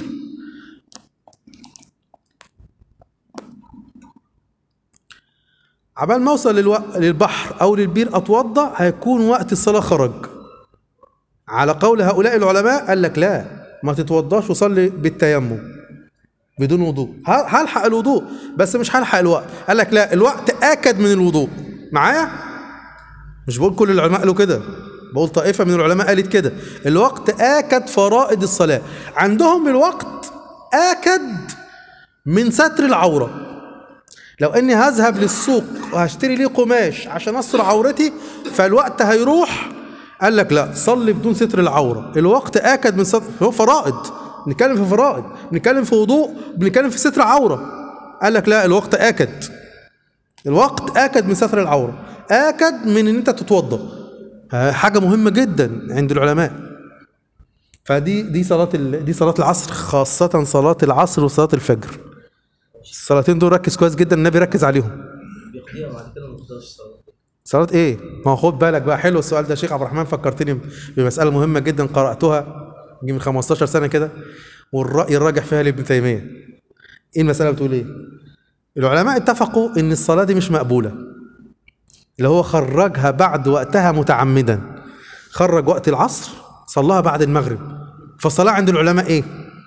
عبال ما اوصل للو... للبحر او للبير اتوضى هيكون وقت الصلاه خرج على قول هؤلاء العلماء قال لك لا ما تتوضاش وصلي بالتيمم بدون وضوء ه- هلحق الوضوء بس مش هلحق الوقت قال لك لا الوقت اكد من الوضوء معايا مش بقول كل العلماء قالوا كده بقول طائفة من العلماء قالت كده الوقت آكد فرائض الصلاة عندهم الوقت آكد من ستر العورة لو اني هذهب للسوق وهشتري لي قماش عشان استر عورتي فالوقت هيروح قال لك لا صلي بدون ستر العوره الوقت اكد من ستر هو فرائض بنتكلم في فرائض بنتكلم في وضوء بنتكلم في ستر عوره قال لك لا الوقت اكد الوقت اكد من ستر العوره اكد من ان انت تتوضا ها، حاجه مهمه جدا عند العلماء فدي دي صلاه ال- دي صلاه العصر خاصه صلاه العصر وصلاه الفجر الصلاتين دول ركز كويس جدا النبي ركز عليهم بيقضيها بعد كده ما بيقضيهاش الصلاه صلاة ايه؟ ما هو خد بالك بقى حلو السؤال ده يا شيخ عبد الرحمن فكرتني بمسألة مهمة جدا قرأتها يجي من 15 سنة كده والرأي الراجح فيها لابن تيمية. ايه المسألة بتقول ايه؟ العلماء اتفقوا ان الصلاة دي مش مقبولة. اللي هو خرجها بعد وقتها متعمدا. خرج وقت العصر صلاها بعد المغرب. فالصلاة عند العلماء ايه؟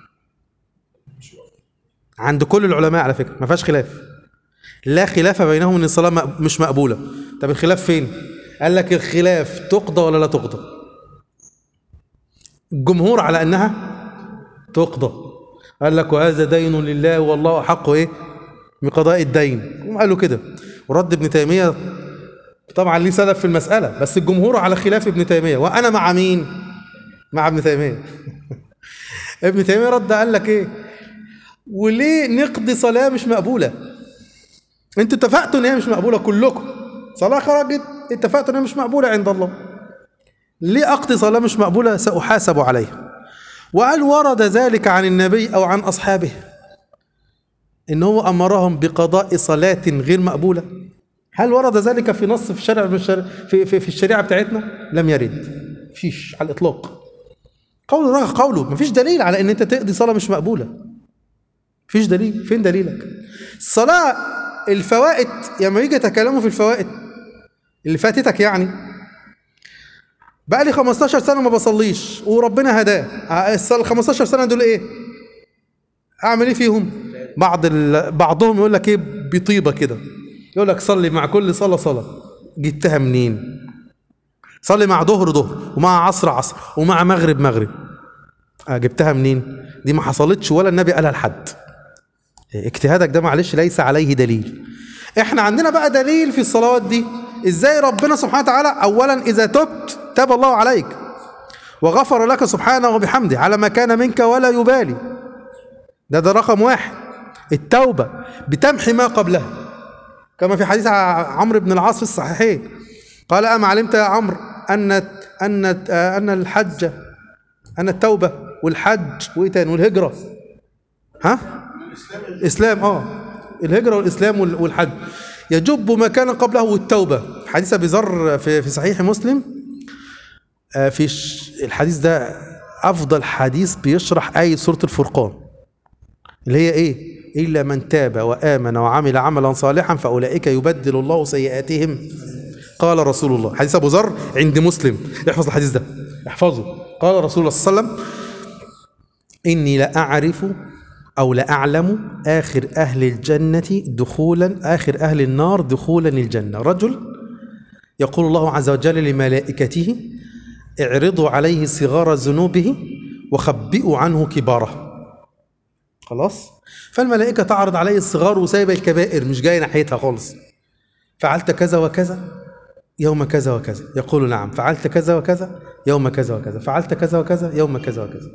عند كل العلماء على فكرة ما فيهاش خلاف. لا خلاف بينهم ان الصلاه مق- مش مقبوله طب الخلاف فين قال لك الخلاف تقضى ولا لا تقضى الجمهور على انها تقضى قال لك وهذا دين لله والله احق ايه بقضاء الدين هم قالوا كده ورد ابن تيميه طبعا ليه سلف في المساله بس الجمهور على خلاف ابن تيميه وانا مع مين مع ابن تيميه ابن تيميه رد قال لك ايه وليه نقضي صلاه مش مقبوله انتوا اتفقتوا ان هي مش مقبوله كلكم صلاه خرجت اتفقتوا ان هي مش مقبوله عند الله ليه اقضي صلاه مش مقبوله ساحاسب عليها وهل ورد ذلك عن النبي او عن اصحابه ان هو امرهم بقضاء صلاه غير مقبوله هل ورد ذلك في نص في الشرع من الشرع في, في, في الشريعه بتاعتنا لم يرد فيش على الاطلاق قول راه قوله مفيش دليل على ان انت تقضي صلاه مش مقبوله مفيش دليل فين دليلك الصلاه الفوائد لما يجي يتكلموا في الفوائد اللي فاتتك يعني بقى لي 15 سنه ما بصليش وربنا هداه ال 15 سنه دول ايه اعمل ايه فيهم بعض ال... بعضهم يقول لك ايه بطيبه كده يقول لك صلي مع كل صلاه صلاه جبتها منين صلي مع ظهر ظهر ومع عصر عصر ومع مغرب مغرب آه، جبتها منين دي ما حصلتش ولا النبي قالها لحد اجتهادك ده معلش ليس عليه دليل احنا عندنا بقى دليل في الصلوات دي ازاي ربنا سبحانه وتعالى اولا اذا تبت تاب الله عليك وغفر لك سبحانه وبحمده على ما كان منك ولا يبالي ده ده رقم واحد التوبة بتمحي ما قبلها كما في حديث ع- عمرو بن العاص في الصحيحين قال أما علمت يا عمرو أن أن أن الحج أن التوبة والحج وإيه تاني والهجرة ها؟ الإسلام اه الهجرة والإسلام وال- والحج يجب ما كان قبله والتوبة حديث أبي ذر في في صحيح مسلم آه، في ش- الحديث ده أفضل حديث بيشرح آية سورة الفرقان اللي هي إيه؟ إلا من تاب وآمن وعمل عملا صالحا فأولئك يبدل الله سيئاتهم قال رسول الله حديث أبو ذر عند مسلم احفظ الحديث ده احفظه قال رسول الله صلى الله عليه وسلم إني لأعرف أو لأعلم آخر أهل الجنة دخولا آخر أهل النار دخولا الجنة رجل يقول الله عز وجل لملائكته اعرضوا عليه صغار ذنوبه وخبئوا عنه كباره خلاص فالملائكة تعرض عليه الصغار وسايبة الكبائر مش جاي ناحيتها خالص فعلت كذا وكذا يوم كذا وكذا يقول نعم فعلت كذا وكذا يوم كذا وكذا فعلت كذا وكذا يوم كذا وكذا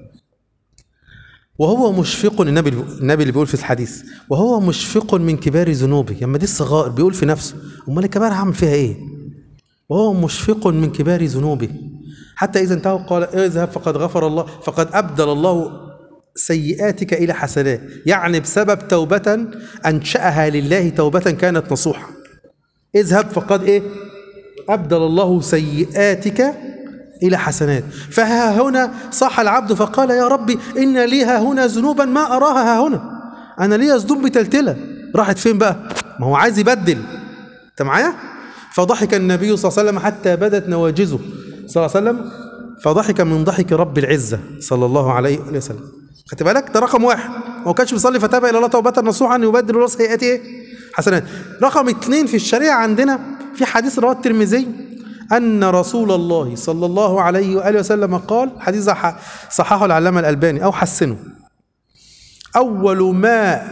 وهو مشفق النبي النبي اللي بيقول في الحديث وهو مشفق من كبار ذنوبه لما دي الصغائر بيقول في نفسه امال الكبائر هعمل فيها ايه وهو مشفق من كبار ذنوبه حتى اذا انتهوا قال اذهب فقد غفر الله فقد ابدل الله سيئاتك الى حسنات يعني بسبب توبه انشاها لله توبه كانت نصوحه اذهب فقد ايه ابدل الله سيئاتك الى حسنات فها هنا صح العبد فقال يا ربي ان لي ها هنا ذنوبا ما اراها ها هنا انا ليا ذنوب متلتله راحت فين بقى ما هو عايز يبدل انت معايا فضحك النبي صلى الله عليه وسلم حتى بدت نواجزه صلى الله عليه وسلم فضحك من ضحك رب العزه صلى الله عليه وسلم خدت بالك ده رقم واحد هو ما كانش بيصلي فتاب الى الله توبه نصوحا يبدل الله سيئاته ايه حسنات رقم اثنين في الشريعه عندنا في حديث رواه الترمذي أن رسول الله صلى الله عليه وآله وسلم قال حديث صح- صححه العلامة الألباني أو حسنه أول ما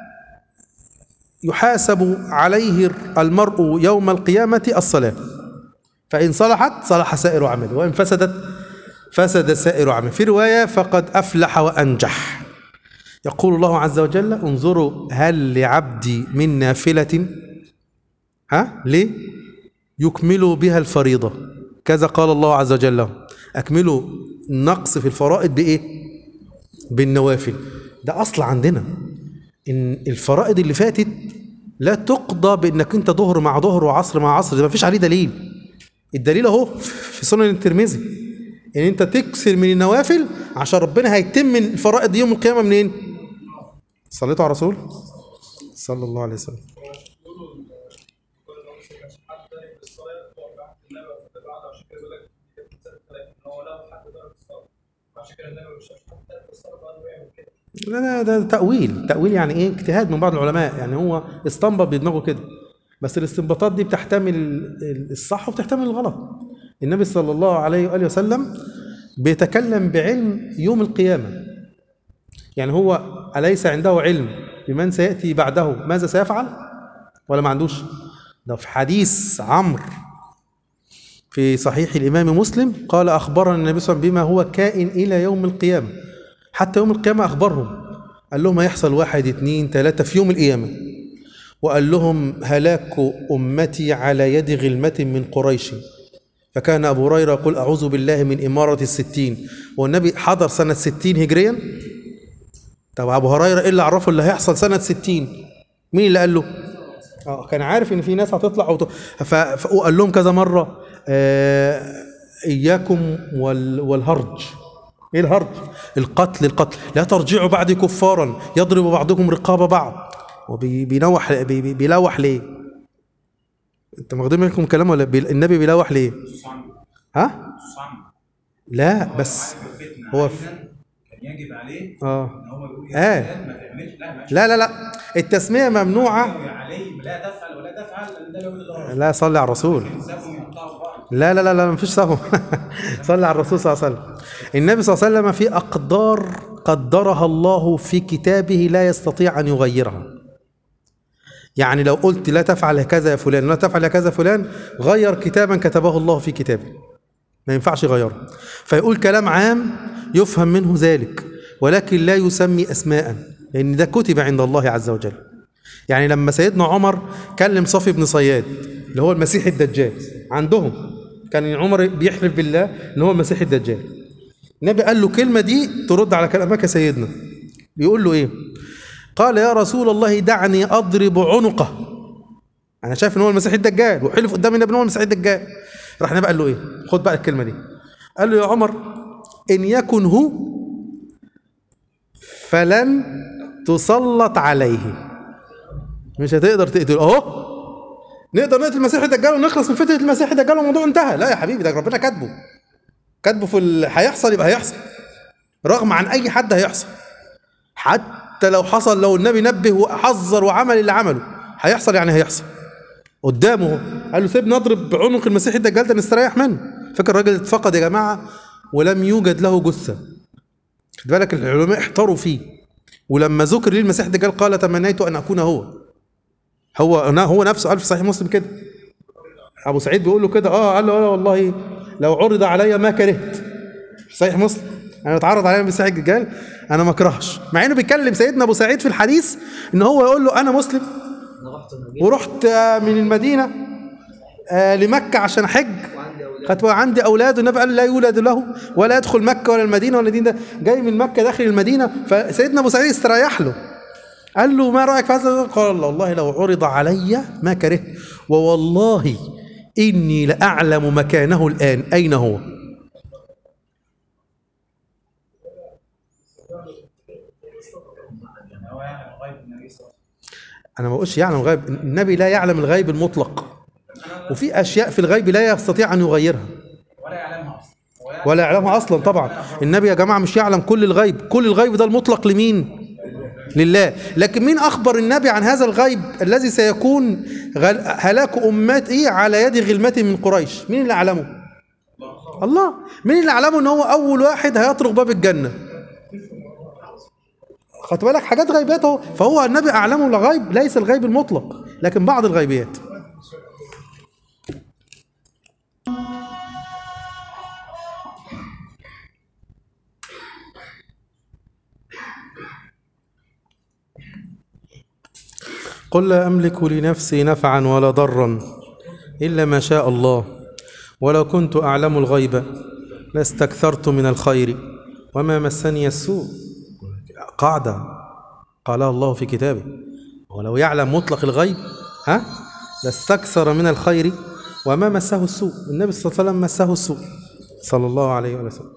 يحاسب عليه المرء يوم القيامة الصلاة فإن صلحت صلح سائر عمله وإن فسدت فسد سائر عمله في رواية فقد أفلح وأنجح يقول الله عز وجل انظروا هل لعبدي من نافلة ها ليه يكملوا بها الفريضة كذا قال الله عز وجل لهم أكملوا النقص في الفرائض بإيه بالنوافل ده أصل عندنا إن الفرائض اللي فاتت لا تقضى بانك انت ظهر مع ظهر وعصر مع عصر ده ما فيش عليه دليل الدليل اهو في سنن الترمذي ان انت تكسر من النوافل عشان ربنا هيتم الفرائض يوم القيامه منين صليتوا على رسول صلى الله عليه وسلم لا لا ده تأويل تأويل يعني ايه اجتهاد من بعض العلماء يعني هو استنبط بدماغه كده بس الاستنباطات دي بتحتمل ال- الصح وبتحتمل الغلط النبي صلى الله عليه وآله وسلم بيتكلم بعلم يوم القيامة يعني هو أليس عنده علم بمن سيأتي بعده ماذا سيفعل ولا ما عندوش ده في حديث عمرو في صحيح الإمام مسلم قال أخبرنا النبي صلى الله عليه وسلم بما هو كائن إلى يوم القيامة حتى يوم القيامة أخبرهم قال لهم هيحصل واحد اتنين تلاتة في يوم القيامة وقال لهم هلاك أمتي على يد غلمة من قريش فكان أبو هريرة يقول أعوذ بالله من إمارة الستين والنبي حضر سنة ستين هجريا طب أبو هريرة إيه اللي عرفه اللي هيحصل سنة ستين مين اللي قال له اه كان عارف ان في ناس هتطلع وت... ف... ف... وقال لهم كذا مره آه... اياكم وال... والهرج ايه الهرج القتل القتل لا ترجعوا بعد كفارا يضرب بعضكم رقاب بعض وبينوح بي... بي... بيلوح ليه انت واخدين منكم كلام ولا بي... النبي بيلوح ليه ها لا بس هو في... كان يجب عليه اه ان هو يقول آه. يا فلان ما تعملش لا ماشي لا لا لا التسميه ممنوعه عليه لا تفعل ولا تفعل لان ده يقول الغرض لا صلي على الرسول سابهم يقطعوا بعض لا لا لا لا مفيش سهو صلى على الرسول صلى الله عليه وسلم النبي صلى الله عليه وسلم في أقدار قدرها الله في كتابه لا يستطيع أن يغيرها يعني لو قلت لا تفعل كذا يا فلان لا تفعل كذا يا فلان غير كتابا كتبه الله في كتابه ما ينفعش يغيره فيقول كلام عام يفهم منه ذلك ولكن لا يسمي أسماء لأن ده كتب عند الله عز وجل يعني لما سيدنا عمر كلم صفي بن صياد اللي هو المسيح الدجال عندهم كان عمر بيحلف بالله ان هو المسيح الدجال النبي قال له كلمة دي ترد على كلامك يا سيدنا بيقول له ايه قال يا رسول الله دعني اضرب عنقه انا شايف ان هو المسيح الدجال وحلف قدام النبي ان هو المسيح الدجال راح النبي قال له ايه خد بقى الكلمة دي قال له يا عمر ان يكن هو فلن تسلط عليه مش هتقدر تقتله اهو نقدر نقتل المسيح الدجال ونخلص من فتنه المسيح الدجال والموضوع انتهى لا يا حبيبي ده ربنا كاتبه كاتبه في ال... هيحصل يبقى هيحصل رغم عن اي حد هيحصل حتى لو حصل لو النبي نبه وحذر وعمل اللي عمله هيحصل يعني هيحصل قدامه اهو. قال له سيبني اضرب بعنق المسيح الدجال ده نستريح منه فاكر الراجل اتفقد يا جماعه ولم يوجد له جثه خد بالك العلماء احتاروا فيه ولما ذكر ليه المسيح الدجال قال تمنيت ان اكون هو هو هو نفسه قال في صحيح مسلم كده ابو سعيد بيقول له كده اه قال له آه والله لو عرض علي ما كرهت في صحيح مسلم انا اتعرض عليا المسيح الدجال انا ما اكرهش مع انه بيتكلم سيدنا ابو سعيد في الحديث ان هو يقول له انا مسلم انا رحت المدينه ورحت آه، من المدينه آه، لمكه عشان احج وعندي اولاد خدت عندي اولاد والنبي قال لا يولد له ولا يدخل مكه ولا المدينه ولا الدين ده جاي من مكه داخل المدينه فسيدنا ابو سعيد استريح له قال له ما رايك في هذا قال والله لو عرض علي ما كرهت ووالله اني لاعلم مكانه الان اين هو يعني هو يعلم غيب النبي صلى الله عليه وسلم انا ما بقولش يعلم الغيب النبي لا يعلم الغيب المطلق وفي اشياء في الغيب لا يستطيع ان يغيرها ولا يعلمها اصلا هو يعلم ولا يعلمها اصلا طبعا النبي يا جماعه مش يعلم كل الغيب كل الغيب ده المطلق لمين لله لكن مين اخبر النبي عن هذا الغيب الذي سيكون غل... هلاك امتي على يد غلمة من قريش مين اللي اعلمه الله مين اللي اعلمه ان هو اول واحد هيطرق باب الجنه خدت بالك حاجات غيبيات اهو فهو النبي اعلمه الغيب ليس الغيب المطلق لكن بعض الغيبيات قل لا أملك لنفسي نفعا ولا ضرا إلا ما شاء الله ولو كنت أعلم الغيب لاستكثرت من الخير وما مسني السوء قاعدة قالها الله في كتابه ولو يعلم مطلق الغيب ها لاستكثر من الخير وما مسه السوء النبي صلى الله عليه وسلم مسه السوء صلى الله عليه وسلم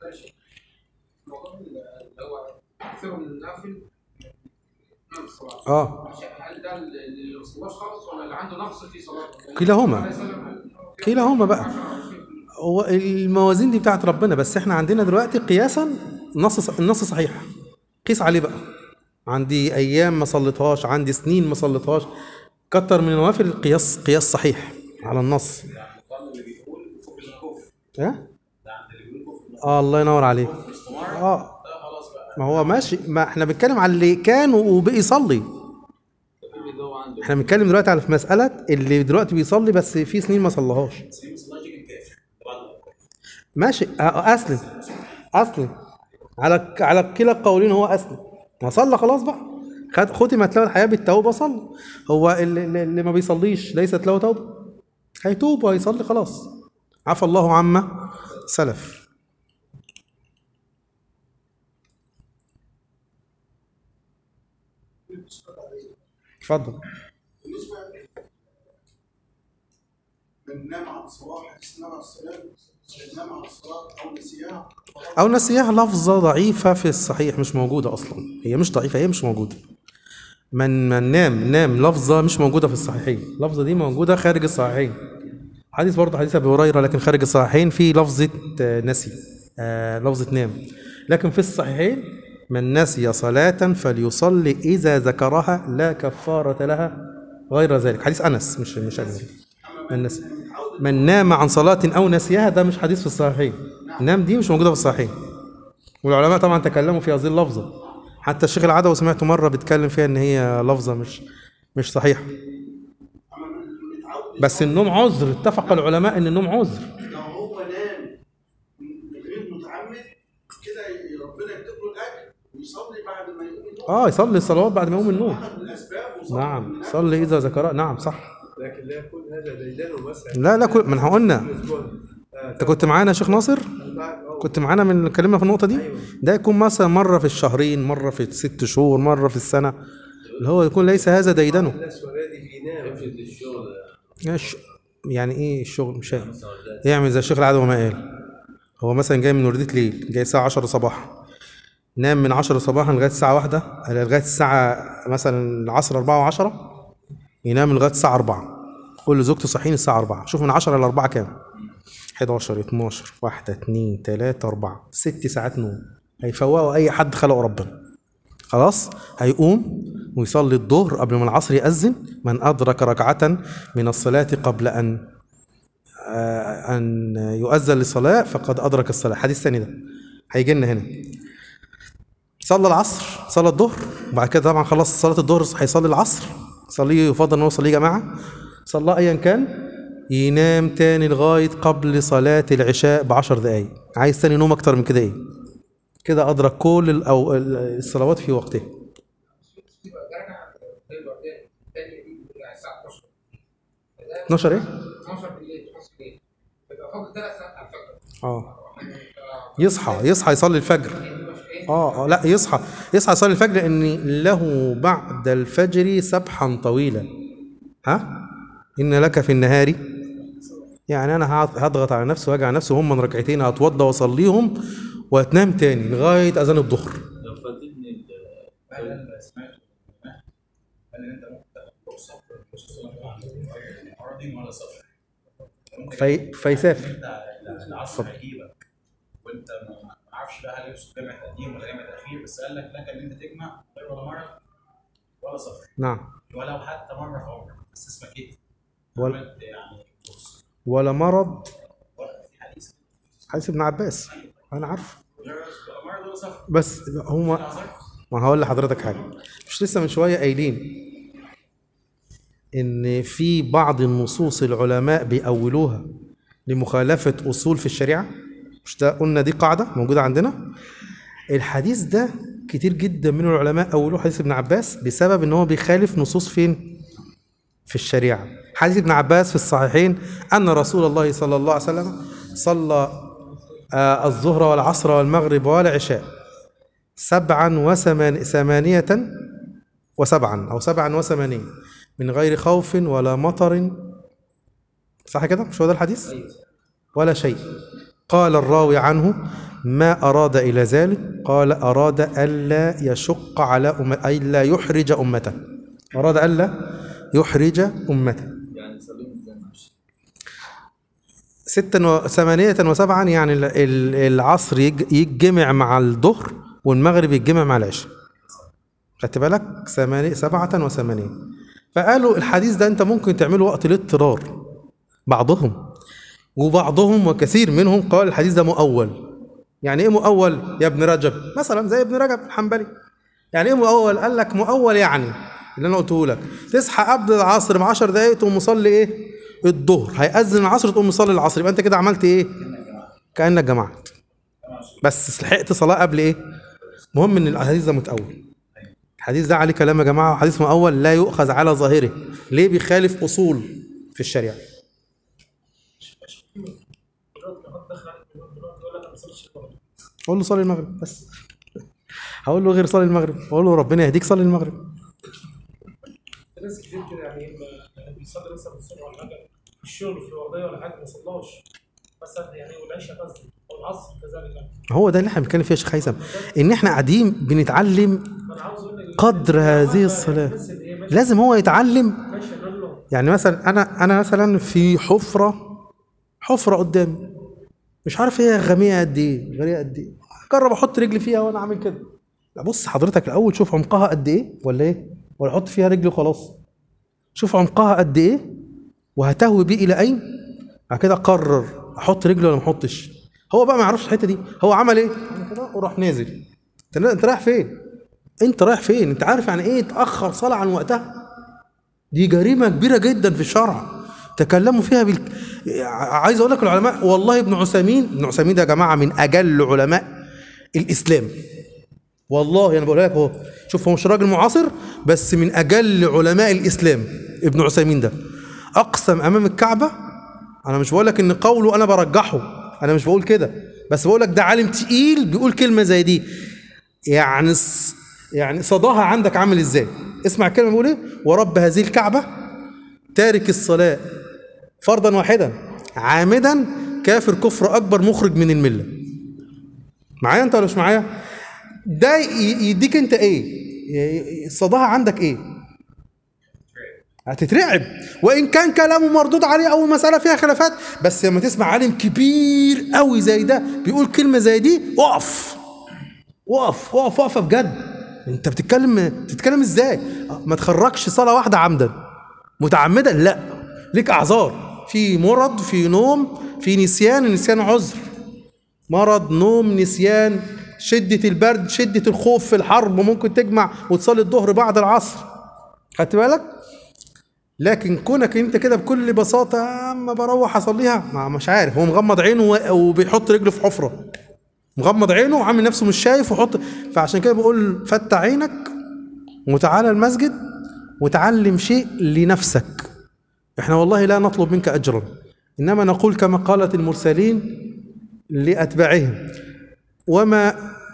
هو كثير من النافل نعم الصلاة اه هل ده اللي ما صلاش خالص ولا اللي عنده نقص في صلاته؟ كلاهما كلاهما بقى هو الموازين دي بتاعت ربنا بس احنا عندنا دلوقتي قياسا النص النص صحيح قيس عليه بقى عندي ايام ما صليتهاش عندي سنين ما صليتهاش كتر من النوافل القياس قياس صحيح على النص ها؟ اه الله ينور عليك اه ما هو ماشي ما احنا بنتكلم على اللي كان وبقي يصلي احنا بنتكلم دلوقتي على في مسألة اللي دلوقتي بيصلي بس في سنين ما صلىهاش ماشي آه، اسلم اسلم على على كلا القولين هو اسلم ما صلى خلاص بقى خد ختمت له الحياه بالتوبه صلى هو اللي, اللي اللي ما بيصليش ليست له توبه هيتوب وهيصلي خلاص عفى الله عما سلف اتفضل بالنسبه من نام عن صلاه حديث النبي عليه السلام نام عن الصلاه او نسيها او نسيها لفظه ضعيفه في الصحيح مش موجوده اصلا هي مش ضعيفه هي مش موجوده من من نام نام لفظه مش موجوده في الصحيحين اللفظه دي موجوده خارج الصحيحين حديث برضه حديث ابي هريره لكن خارج الصحيحين في لفظه آه، نسي آه لفظه نام لكن في الصحيحين من نسي صلاه فليصلي اذا ذكرها لا كفاره لها غير ذلك حديث انس مش مش أبي هريرة. من نسي من نام عن صلاة أو نسيها ده مش حديث في الصحيحين نام دي مش موجودة في الصحيحين والعلماء طبعا تكلموا في هذه اللفظة حتى الشيخ العدوي سمعته مرة بيتكلم فيها إن هي لفظة مش مش صحيحة اما من متعود بس النوم عذر اتفق العلماء إن النوم عذر لو هو نام من غير متعمد كده ربنا يكتب له الاجر ويصلي بعد ما يقوم النوم اه يصلي الصلوات بعد ما يقوم النوم واحد من الاسباب وصلي نعم من صلي إذا ذكرها نعم صح لكن لا يكون هذا ديدان مثلا لا لا كل ما احنا قلنا انت كنت معانا يا شيخ ناصر كنت معانا من اتكلمنا في النقطة دي ده يكون مثلا مرة في الشهرين مرة في الست شهور مرة في السنة اللي هو يكون ليس هذا ديدنه الناس والذي ينام يعني يعني ايه الشغل مش فاهم يعمل زي الشيخ العدوي ما قال هو مثلا جاي من وردة ليل جاي الساعة 10 صباحا نام من 10 صباحا لغاية الساعة واحدة لغاية الساعة مثلا العصر 4 و10 ينام لغاية الساعة 4 قول لزوجته صحيني الساعة 4 شوف من 10 ل 4 كام 11 12 1 2 3 4 ست ساعات نوم هيفوقوا اي حد خلقه ربنا خلاص هيقوم ويصلي الظهر قبل ما العصر يأذن من أدرك ركعة من الصلاة قبل أن آه، أن يؤذن للصلاة فقد أدرك الصلاة حديث ثاني ده هيجي لنا هنا صلى العصر صلى الظهر وبعد كده طبعا خلص صلاة الظهر هيصلي العصر صليه يفضل ان هو يصليه جماعة صلى ايا كان ينام تاني لغاية قبل صلاة العشاء بعشر دقايق عايز تاني نوم اكتر من كده ايه كده ادرك كل ال- أو ال- الصلوات في وقتها يبقى درجة الوردان الثانية دي بتبقى الساعة 12 12 ايه 12 بالليل 12 بالليل يبقى فاضل ثلاث ساعات على الفجر اه يصحى يصحى يصلي الفجر اه آه، لا يصحى يصحى يصلي الفجر لان له بعد الفجر سبحا طويلا ها ان لك في النهار يعني انا هعط- هضغط على نفسي واجي على نفسي وهم من ركعتين هتوضى واصليهم وهتنام تاني لغايه اذان الظهر هل انت سمعت هل انت ممكن تاخد رخصه خصوصا مرضي ولا سفر ممكن في فيسافر انت العصر هيجيبك وانت ما ما اعرفش بقى هل يوسف جامع تقديم ولا جامع تاخير بس قال لك لك ان انت تجمع غير ولا مرض ولا سفر نعم ولو حتى مره في عمرك بس اسمك ايه؟ ولا عملت يعني رخصه ولا مرض ولا في حديث حديث ابن عباس انا عارف غير ولا مرض ولا سفر بس هم ما هقول لحضرتك حاجه مش لسه من شويه قايلين ان في بعض النصوص العلماء بيأولوها لمخالفه اصول في الشريعه مش ده قلنا دي قاعده موجوده عندنا الحديث ده كتير جدا من العلماء أولوه حديث ابن عباس بسبب ان هو بيخالف نصوص فين في الشريعه حديث ابن عباس في الصحيحين ان رسول الله صلى الله عليه وسلم صلى آه، الظهر والعصر والمغرب والعشاء سبعا وثمانية وسبعا أو سبعا وثمانين من غير خوف ولا مطر صح كده مش هو ده الحديث ولا شيء قال الراوي عنه ما أراد إلى ذلك قال أراد ألا يشق على أم... أي لا يحرج أمته أراد ألا يحرج أمته يعني صليهم ازاي معلش ستا و... ثمانية وسبعا يعني ال- ال- العصر يج... يتجمع مع الظهر والمغرب يتجمع مع العشاء خدت بالك ثمانية سبعة وثمانين فقالوا الحديث ده انت ممكن تعمله وقت الاضطرار بعضهم وبعضهم وكثير منهم قال الحديث ده مؤول يعني ايه مؤول يا ابن رجب مثلا زي ابن رجب الحنبلي يعني ايه مؤول قال لك مؤول يعني اللي انا قلته لك تصحى قبل العصر ب 10 دقايق تقوم مصلي ايه الظهر هيأذن العصر تقوم مصلي العصر يبقى انت كده عملت ايه كأنك جمعت بس لحقت صلاة قبل ايه مهم ان الحديث ده متأول الحديث ده عليه كلام يا جماعة حديث مؤول لا يؤخذ على ظاهره ليه بيخالف أصول في الشريعة قول له صلي المغرب بس هقول له غير صلي المغرب هقول له ربنا يهديك صلي المغرب في ناس كتير كده يعني ما- بيصلي مثلا الصبح ولا حاجه في الشغل في الورديه ولا حاجه ما صلاش مثلا يعني والعشاء قصدي او العصر كذلك يعني هو ده اللي احنا بنتكلم فيه يا شيخ هيثم ان احنا قاعدين بنتعلم فانا عاوز اقول لك قدر هذه الصلاة الناس اللي هي ماشيه لازم هو يتعلم ماشيه نقول له يعني مثلا انا انا مثلا في حفره حفره قدامي مش عارف هي غاميه قد ايه غاليه قد ايه جرب احط رجلي فيها وانا عامل كده لا بص حضرتك الاول شوف عمقها قد ايه ولا ايه ولا احط فيها رجلي وخلاص شوف عمقها قد ايه وهتهوي بيه الى اين بعد كده قرر احط رجلي ولا ما احطش هو بقى ما يعرفش الحته دي هو عمل ايه عمل كده وراح نازل انت انت رايح فين انت رايح فين انت عارف يعني ايه تاخر صلاه عن وقتها دي جريمه كبيره جدا في الشرع تكلموا فيها بال... عايز اقول لك العلماء والله ابن عثيمين ابن عثيمين ده يا جماعه من اجل علماء الاسلام والله انا بقول لك اهو شوف هو مش راجل معاصر بس من اجل علماء الاسلام ابن عثيمين ده اقسم امام الكعبه انا مش بقول لك ان قوله انا برجحه انا مش بقول كده بس بقول لك ده عالم تقيل بيقول كلمه زي دي يعني الص- يعني صداها عندك عامل ازاي اسمع الكلمه بيقول ايه ورب هذه الكعبه تارك الصلاه فرضا واحدا عامدا كافر كفر اكبر مخرج من المله معايا انت ولا مش معايا ده ي- يديك انت ايه ي- ي- صداها عندك ايه هتترعب وان كان كلامه مردود عليه او مساله فيها خلافات بس لما تسمع عالم كبير قوي زي ده بيقول كلمه زي دي اقف وقف وقف وقفه بجد انت بتتكلم بتتكلم ازاي ما تخرجش صلاه واحده عمدا متعمدا لا ليك اعذار في مرض في نوم في نسيان النسيان عذر مرض نوم نسيان شدة البرد شدة الخوف في الحرب ممكن تجمع وتصلي الظهر بعد العصر خدت بالك لكن كونك انت كده بكل بساطة اما بروح اصليها ما مش عارف هو مغمض عينه و- وبيحط رجله في حفرة مغمض عينه وعامل نفسه مش شايف وحط فعشان كده بقول فتح عينك وتعالى المسجد وتعلم شيء لنفسك احنا والله لا نطلب منك اجرا انما نقول كما قالت المرسلين لاتباعهم وما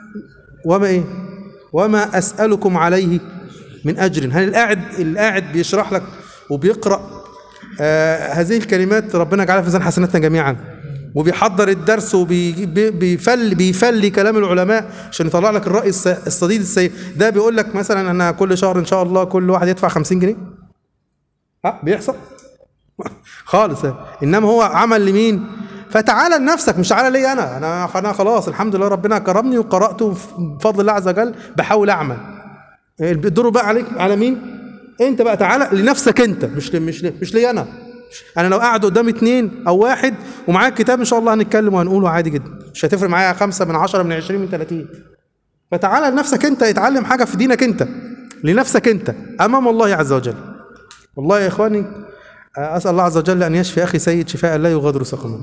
وما ايه وما اسالكم عليه من اجر هل القاعد القاعد بيشرح لك وبيقرا آه هذه الكلمات ربنا يجعلها في ميزان حسناتنا جميعا وبيحضر الدرس وبيفل بيفلي كلام العلماء عشان يطلع لك الراي الس- السديد السيء ده بيقول لك مثلا انا كل شهر ان شاء الله كل واحد يدفع 50 جنيه ها بيحصل خالص انما هو عمل لمين فتعالى لنفسك مش تعالى لي انا انا انا خلاص الحمد لله ربنا كرمني وقرات بفضل الله عز وجل بحاول اعمل الدور بقى عليك على مين انت بقى تعالى لنفسك انت مش ل- مش ل- مش لي انا انا لو قاعد قدام اتنين او واحد ومعايا الكتاب ان شاء الله هنتكلم وهنقوله عادي جدا مش هتفرق معايا خمسة من عشرة من عشرين من تلاتين فتعالى لنفسك انت اتعلم حاجة في دينك انت لنفسك انت امام الله عز وجل والله يا اخواني اسال الله عز وجل ان يشفي اخي سيد شفاء لا يغادر سقما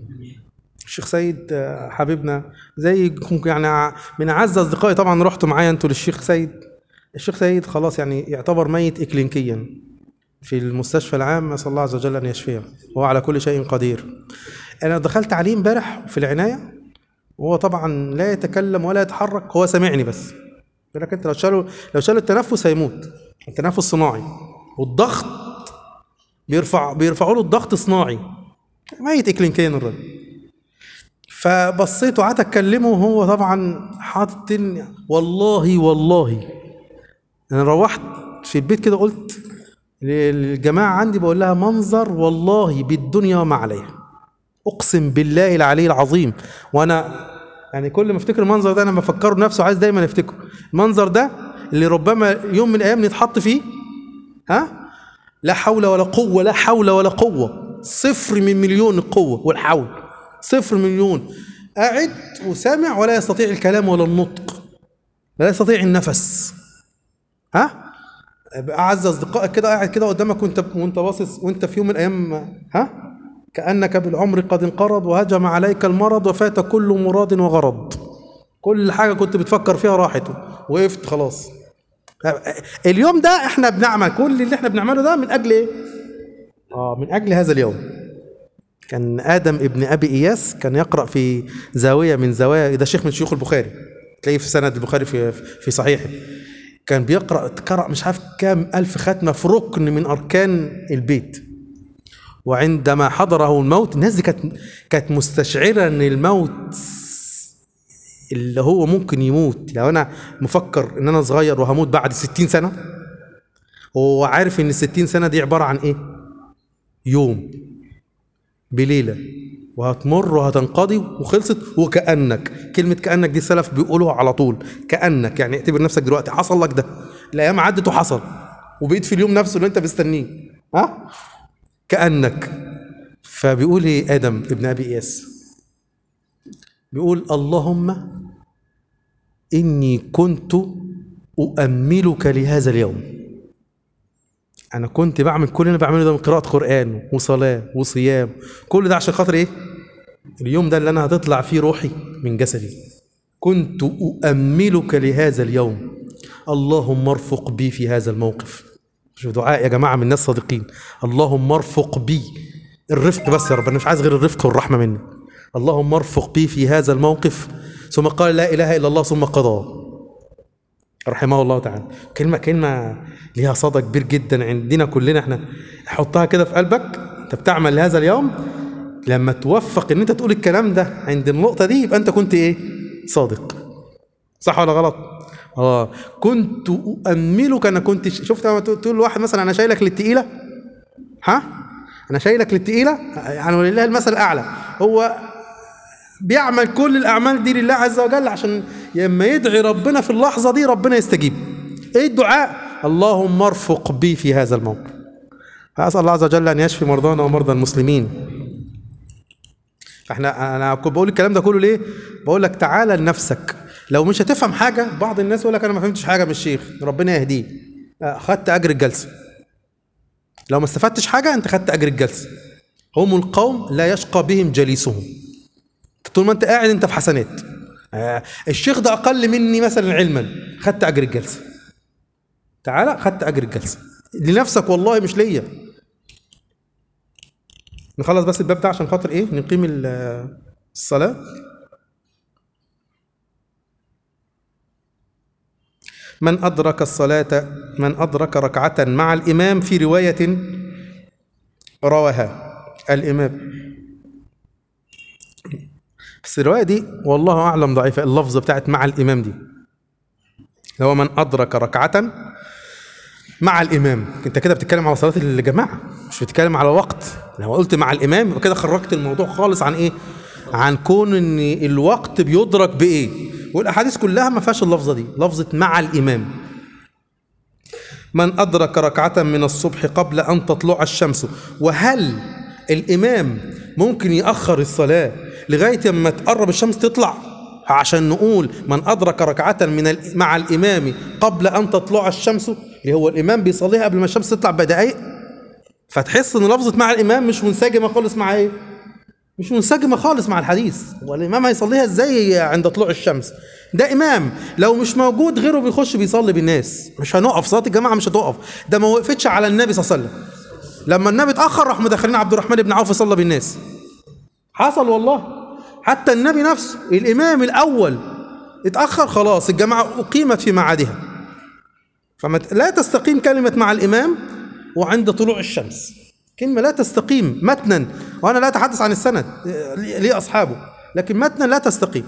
الشيخ سيد آه، حبيبنا زي يعني ع- من اعز اصدقائي طبعا رحتوا معايا انتوا للشيخ سيد الشيخ سيد خلاص يعني يعتبر ميت اكلينيكيا في المستشفى العام نسال الله عز وجل ان يشفيه وهو على كل شيء قدير انا دخلت عليه امبارح في العنايه وهو طبعا لا يتكلم ولا يتحرك هو سامعني بس يقول لك انت لو شالوا لو شالوا التنفس هيموت التنفس صناعي والضغط بيرفع بيرفعوا له الضغط صناعي ميت اكلينكين الراجل فبصيت وقعدت اكلمه وهو طبعا حاطط تن- والله والله انا روحت في البيت كده قلت للجماعه عندي بقول لها منظر والله بالدنيا وما عليها اقسم بالله العلي العظيم وانا يعني كل ما افتكر المنظر ده انا بفكره نفسه عايز دايما افتكره المنظر ده اللي ربما يوم من الايام نتحط فيه ها لا حول ولا قوه لا حول ولا قوه صفر من مليون القوه والحول صفر مليون قاعد وسامع ولا يستطيع الكلام ولا النطق لا يستطيع النفس ها اعز اصدقائك كده قاعد كده قدامك وانت وانت باصص وانت في يوم من الايام ها كانك بالعمر قد انقرض وهجم عليك المرض وفات كل مراد وغرض كل حاجه كنت بتفكر فيها راحت وقفت خلاص اليوم ده احنا بنعمل كل اللي احنا بنعمله ده من اجل ايه اه من اجل هذا اليوم كان ادم ابن ابي اياس كان يقرا في زاويه من زوايا ده شيخ من شيوخ البخاري تلاقيه في سند البخاري في في صحيحه كان بيقرا قرا مش عارف كام الف ختمه في ركن من اركان البيت وعندما حضره الموت الناس دي كانت كانت مستشعره ان الموت اللي هو ممكن يموت لو انا مفكر ان انا صغير وهموت بعد 60 سنه هو عارف ان ال 60 سنه دي عباره عن ايه يوم بليله وهتمر وهتنقضي وخلصت وكانك كلمه كانك دي السلف بيقولوها على طول كانك يعني اعتبر نفسك دلوقتي حصل لك ده الايام عدت وحصل وبقيت في اليوم نفسه اللي انت مستنيه ها كانك فبيقول ايه ادم ابن ابي اياس بيقول اللهم اني كنت اؤملك لهذا اليوم انا كنت بعمل كل اللي انا بعمله ده من قراءه قران وصلاه وصيام كل ده عشان خاطر ايه اليوم ده اللي انا هتطلع فيه روحي من جسدي كنت اؤملك لهذا اليوم اللهم ارفق بي في هذا الموقف شوف دعاء يا جماعه من ناس صادقين اللهم ارفق بي الرفق بس يا رب انا مش عايز غير الرفق والرحمه منك اللهم ارفق بي في هذا الموقف ثم قال لا اله الا الله ثم قضى رحمه الله تعالى كلمه كلمه ليها صدى كبير جدا عندنا كلنا احنا حطها كده في قلبك انت بتعمل لهذا اليوم لما توفق ان انت تقول الكلام ده عند النقطه دي يبقى انت كنت ايه صادق صح ولا غلط اه كنت اؤملك انا كنت ش- شفت لما تقول لواحد مثلا انا شايلك للتقيله ها انا شايلك للتقيله يعني ولله المثل الاعلى هو بيعمل كل الاعمال دي لله عز وجل عشان لما يدعي ربنا في اللحظه دي ربنا يستجيب ايه الدعاء اللهم ارفق بي في هذا الموقف فاسال الله عز وجل ان يشفي مرضانا ومرضى المسلمين فاحنا انا كنت بقول الكلام ده كله ليه بقول لك تعالى لنفسك لو مش هتفهم حاجه بعض الناس يقول لك انا ما فهمتش حاجه من الشيخ ربنا يهديه آه، خدت اجر الجلسه لو ما استفدتش حاجه انت خدت اجر الجلسه هم القوم لا يشقى بهم جليسهم طول ما انت قاعد انت في حسنات آه، الشيخ ده اقل مني مثلا علما خدت اجر الجلسه تعالى خدت اجر الجلسه لنفسك والله مش ليا نخلص بس الباب ده عشان خاطر ايه نقيم ال- الصلاه من أدرك الصلاة من أدرك ركعة مع الإمام في رواية رواها الإمام بس الرواية دي والله أعلم ضعيفة اللفظة بتاعت مع الإمام دي اللي هو من أدرك ركعة مع الإمام أنت كده بتتكلم على صلاة الجماعة مش بتتكلم على وقت لو قلت مع الإمام يبقى كده خرجت الموضوع خالص عن إيه عن كون إن الوقت بيدرك بإيه والأحاديث كلها ما فيهاش اللفظة دي لفظة مع الإمام من أدرك ركعة من الصبح قبل أن تطلع الشمس وهل الإمام ممكن يأخر الصلاة لغاية ما تقرب الشمس تطلع عشان نقول من أدرك ركعة من ال- مع الإمام قبل أن تطلع الشمس اللي هو الإمام بيصليها قبل ما الشمس تطلع بدقايق فتحس إن لفظة مع الإمام مش منسجمة خالص مع إيه؟ مش منسجمة خالص مع الحديث والإمام هيصليها إزاي عند طلوع الشمس ده إمام لو مش موجود غيره بيخش بيصلي بالناس مش هنقف صلاة الجماعة مش هتقف ده ما وقفتش على النبي صلى الله عليه وسلم لما النبي اتأخر راح مدخلين عبد الرحمن بن عوف يصلي بالناس حصل والله حتى النبي نفسه الإمام الأول اتأخر خلاص الجماعة أقيمت في معادها فما ت- لا تستقيم كلمة مع الإمام وعند طلوع الشمس كلمة لا تستقيم متنا وأنا لا أتحدث عن السند آه، لي لي أصحابه لكن متنا لا تستقيم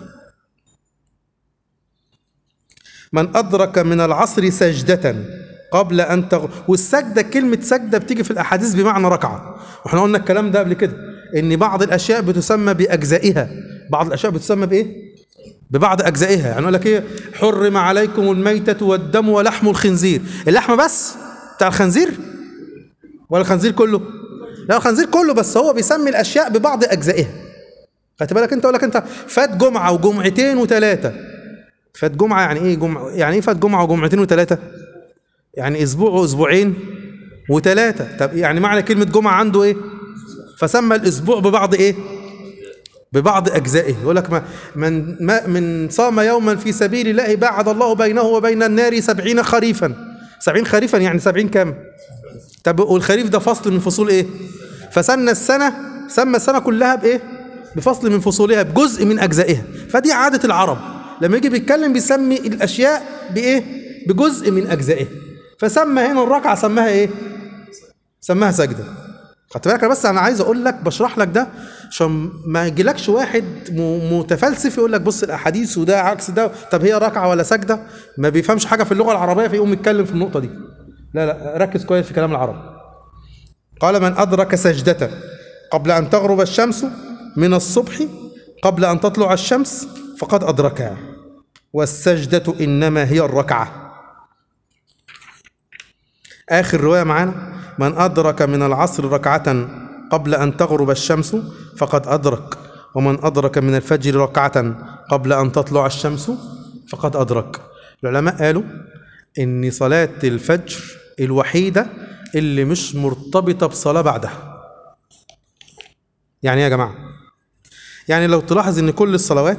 من أدرك من العصر سجدة قبل أن تغ... والسجدة كلمة سجدة بتيجي في الأحاديث بمعنى ركعة وإحنا قلنا الكلام ده قبل كده إن بعض الأشياء بتسمى بأجزائها بعض الأشياء بتسمى بإيه؟ ببعض أجزائها يعني يقول لك إيه حرم عليكم الميتة والدم ولحم الخنزير اللحمة بس بتاع الخنزير ولا الخنزير كله؟ لا الخنزير كله بس هو بيسمي الأشياء ببعض أجزائها خدت بالك أنت أقول لك أنت فات جمعة وجمعتين وثلاثة فات جمعة يعني ايه جمعة يعني ايه فات جمعة وجمعتين وثلاثة يعني اسبوع واسبوعين وثلاثة طب يعني معنى كلمة جمعة عنده ايه فسمى الاسبوع ببعض ايه ببعض اجزائه يقول لك ما من ما من صام يوما في سبيل الله بعد الله بينه وبين النار سبعين خريفا سبعين خريفا يعني سبعين كام طب والخريف ده فصل من فصول ايه فسمى السنة سمى السنة كلها بايه بفصل من فصولها بجزء من اجزائها فدي عادة العرب لما يجي بيتكلم بيسمي الاشياء بايه بجزء من اجزائها فسمى هنا الركعة سماها ايه سماها سجدة خدت بالك أنا بس انا عايز اقول لك بشرح لك ده عشان ما يجيلكش واحد م- متفلسف يقول لك بص الاحاديث وده عكس ده طب هي ركعه ولا سجده ما بيفهمش حاجه في اللغه العربيه فيقوم يتكلم في النقطه دي لا لا ركز كويس في كلام العرب قال من ادرك سجده قبل ان تغرب الشمس من الصبح قبل ان تطلع الشمس فقد ادركها والسجده انما هي الركعه آخر رواية معانا من أدرك من العصر ركعة قبل أن تغرب الشمس فقد أدرك ومن أدرك من الفجر ركعة قبل أن تطلع الشمس فقد أدرك العلماء قالوا إن صلاة الفجر الوحيدة اللي مش مرتبطة بصلاة بعدها يعني إيه يا جماعة يعني لو تلاحظ إن كل الصلوات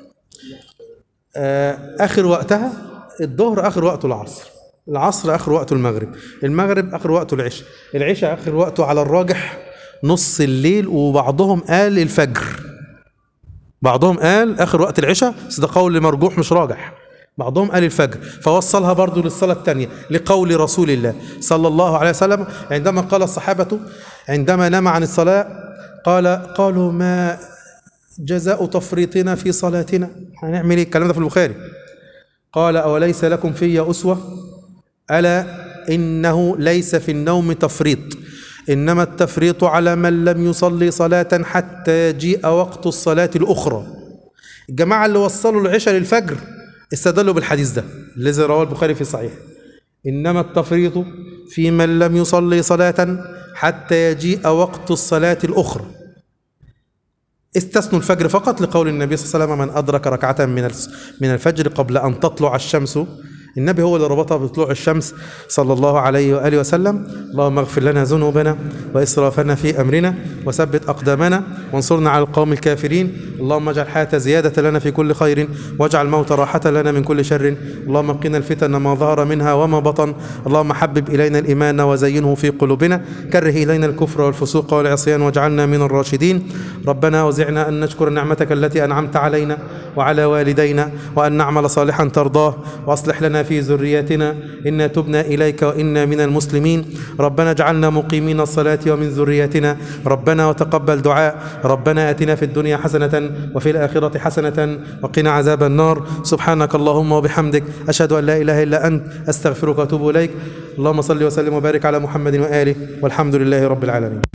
آه، آخر وقتها الظهر آخر وقته العصر العصر آخر وقته المغرب المغرب آخر وقته العشاء العشاء آخر وقته على الراجح نص الليل وبعضهم قال الفجر بعضهم قال آخر وقت العشاء بس ده قول مرجوح مش راجح بعضهم قال الفجر فوصلها برضو للصلاة الثانية لقول رسول الله صلى الله عليه وسلم عندما قال الصحابة عندما نام عن الصلاة قال قالوا ما جزاء تفريطنا في صلاتنا هنعمل ايه الكلام ده في البخاري قال أوليس لكم في أسوة ألا إنه ليس في النوم تفريط إنما التفريط على من لم يصلي صلاة حتى يجيء وقت الصلاة الأخرى الجماعة اللي وصلوا العشاء للفجر استدلوا بالحديث ده الذي رواه البخاري في صحيح إنما التفريط في من لم يصلي صلاة حتى يجيء وقت الصلاة الأخرى استثنوا الفجر فقط لقول النبي صلى الله عليه وسلم من أدرك ركعة من الس- من الفجر قبل أن تطلع الشمس النبي هو اللي ربطها بطلوع الشمس صلى الله عليه وآله وسلم اللهم اغفر لنا ذنوبنا وإسرافنا في أمرنا وثبت أقدامنا وانصرنا على القوم الكافرين اللهم اجعل الحياة زيادة لنا في كل خير واجعل الموت راحة لنا من كل شر اللهم قنا الفتن ما ظهر منها وما بطن اللهم حبب إلينا الإيمان وزينه في قلوبنا كره إلينا الكفر والفسوق والعصيان واجعلنا من الراشدين ربنا أوزعنا أن نشكر نعمتك التي أنعمت علينا وعلى والدينا وأن نعمل صالحا ترضاه وأصلح لنا في ذرياتنا إنا تبنا إليك وإنا من المسلمين ربنا اجعلنا مقيمين الصلاة ومن ذرياتنا ربنا وتقبل دعاء ربنا آتنا في الدنيا حسنة وفي الآخرة حسنة وقنا عذاب النار سبحانك اللهم وبحمدك أشهد أن لا إله إلا أنت أستغفرك وأتوب إليك اللهم صل وسلم وبارك على محمد وآله والحمد لله رب العالمين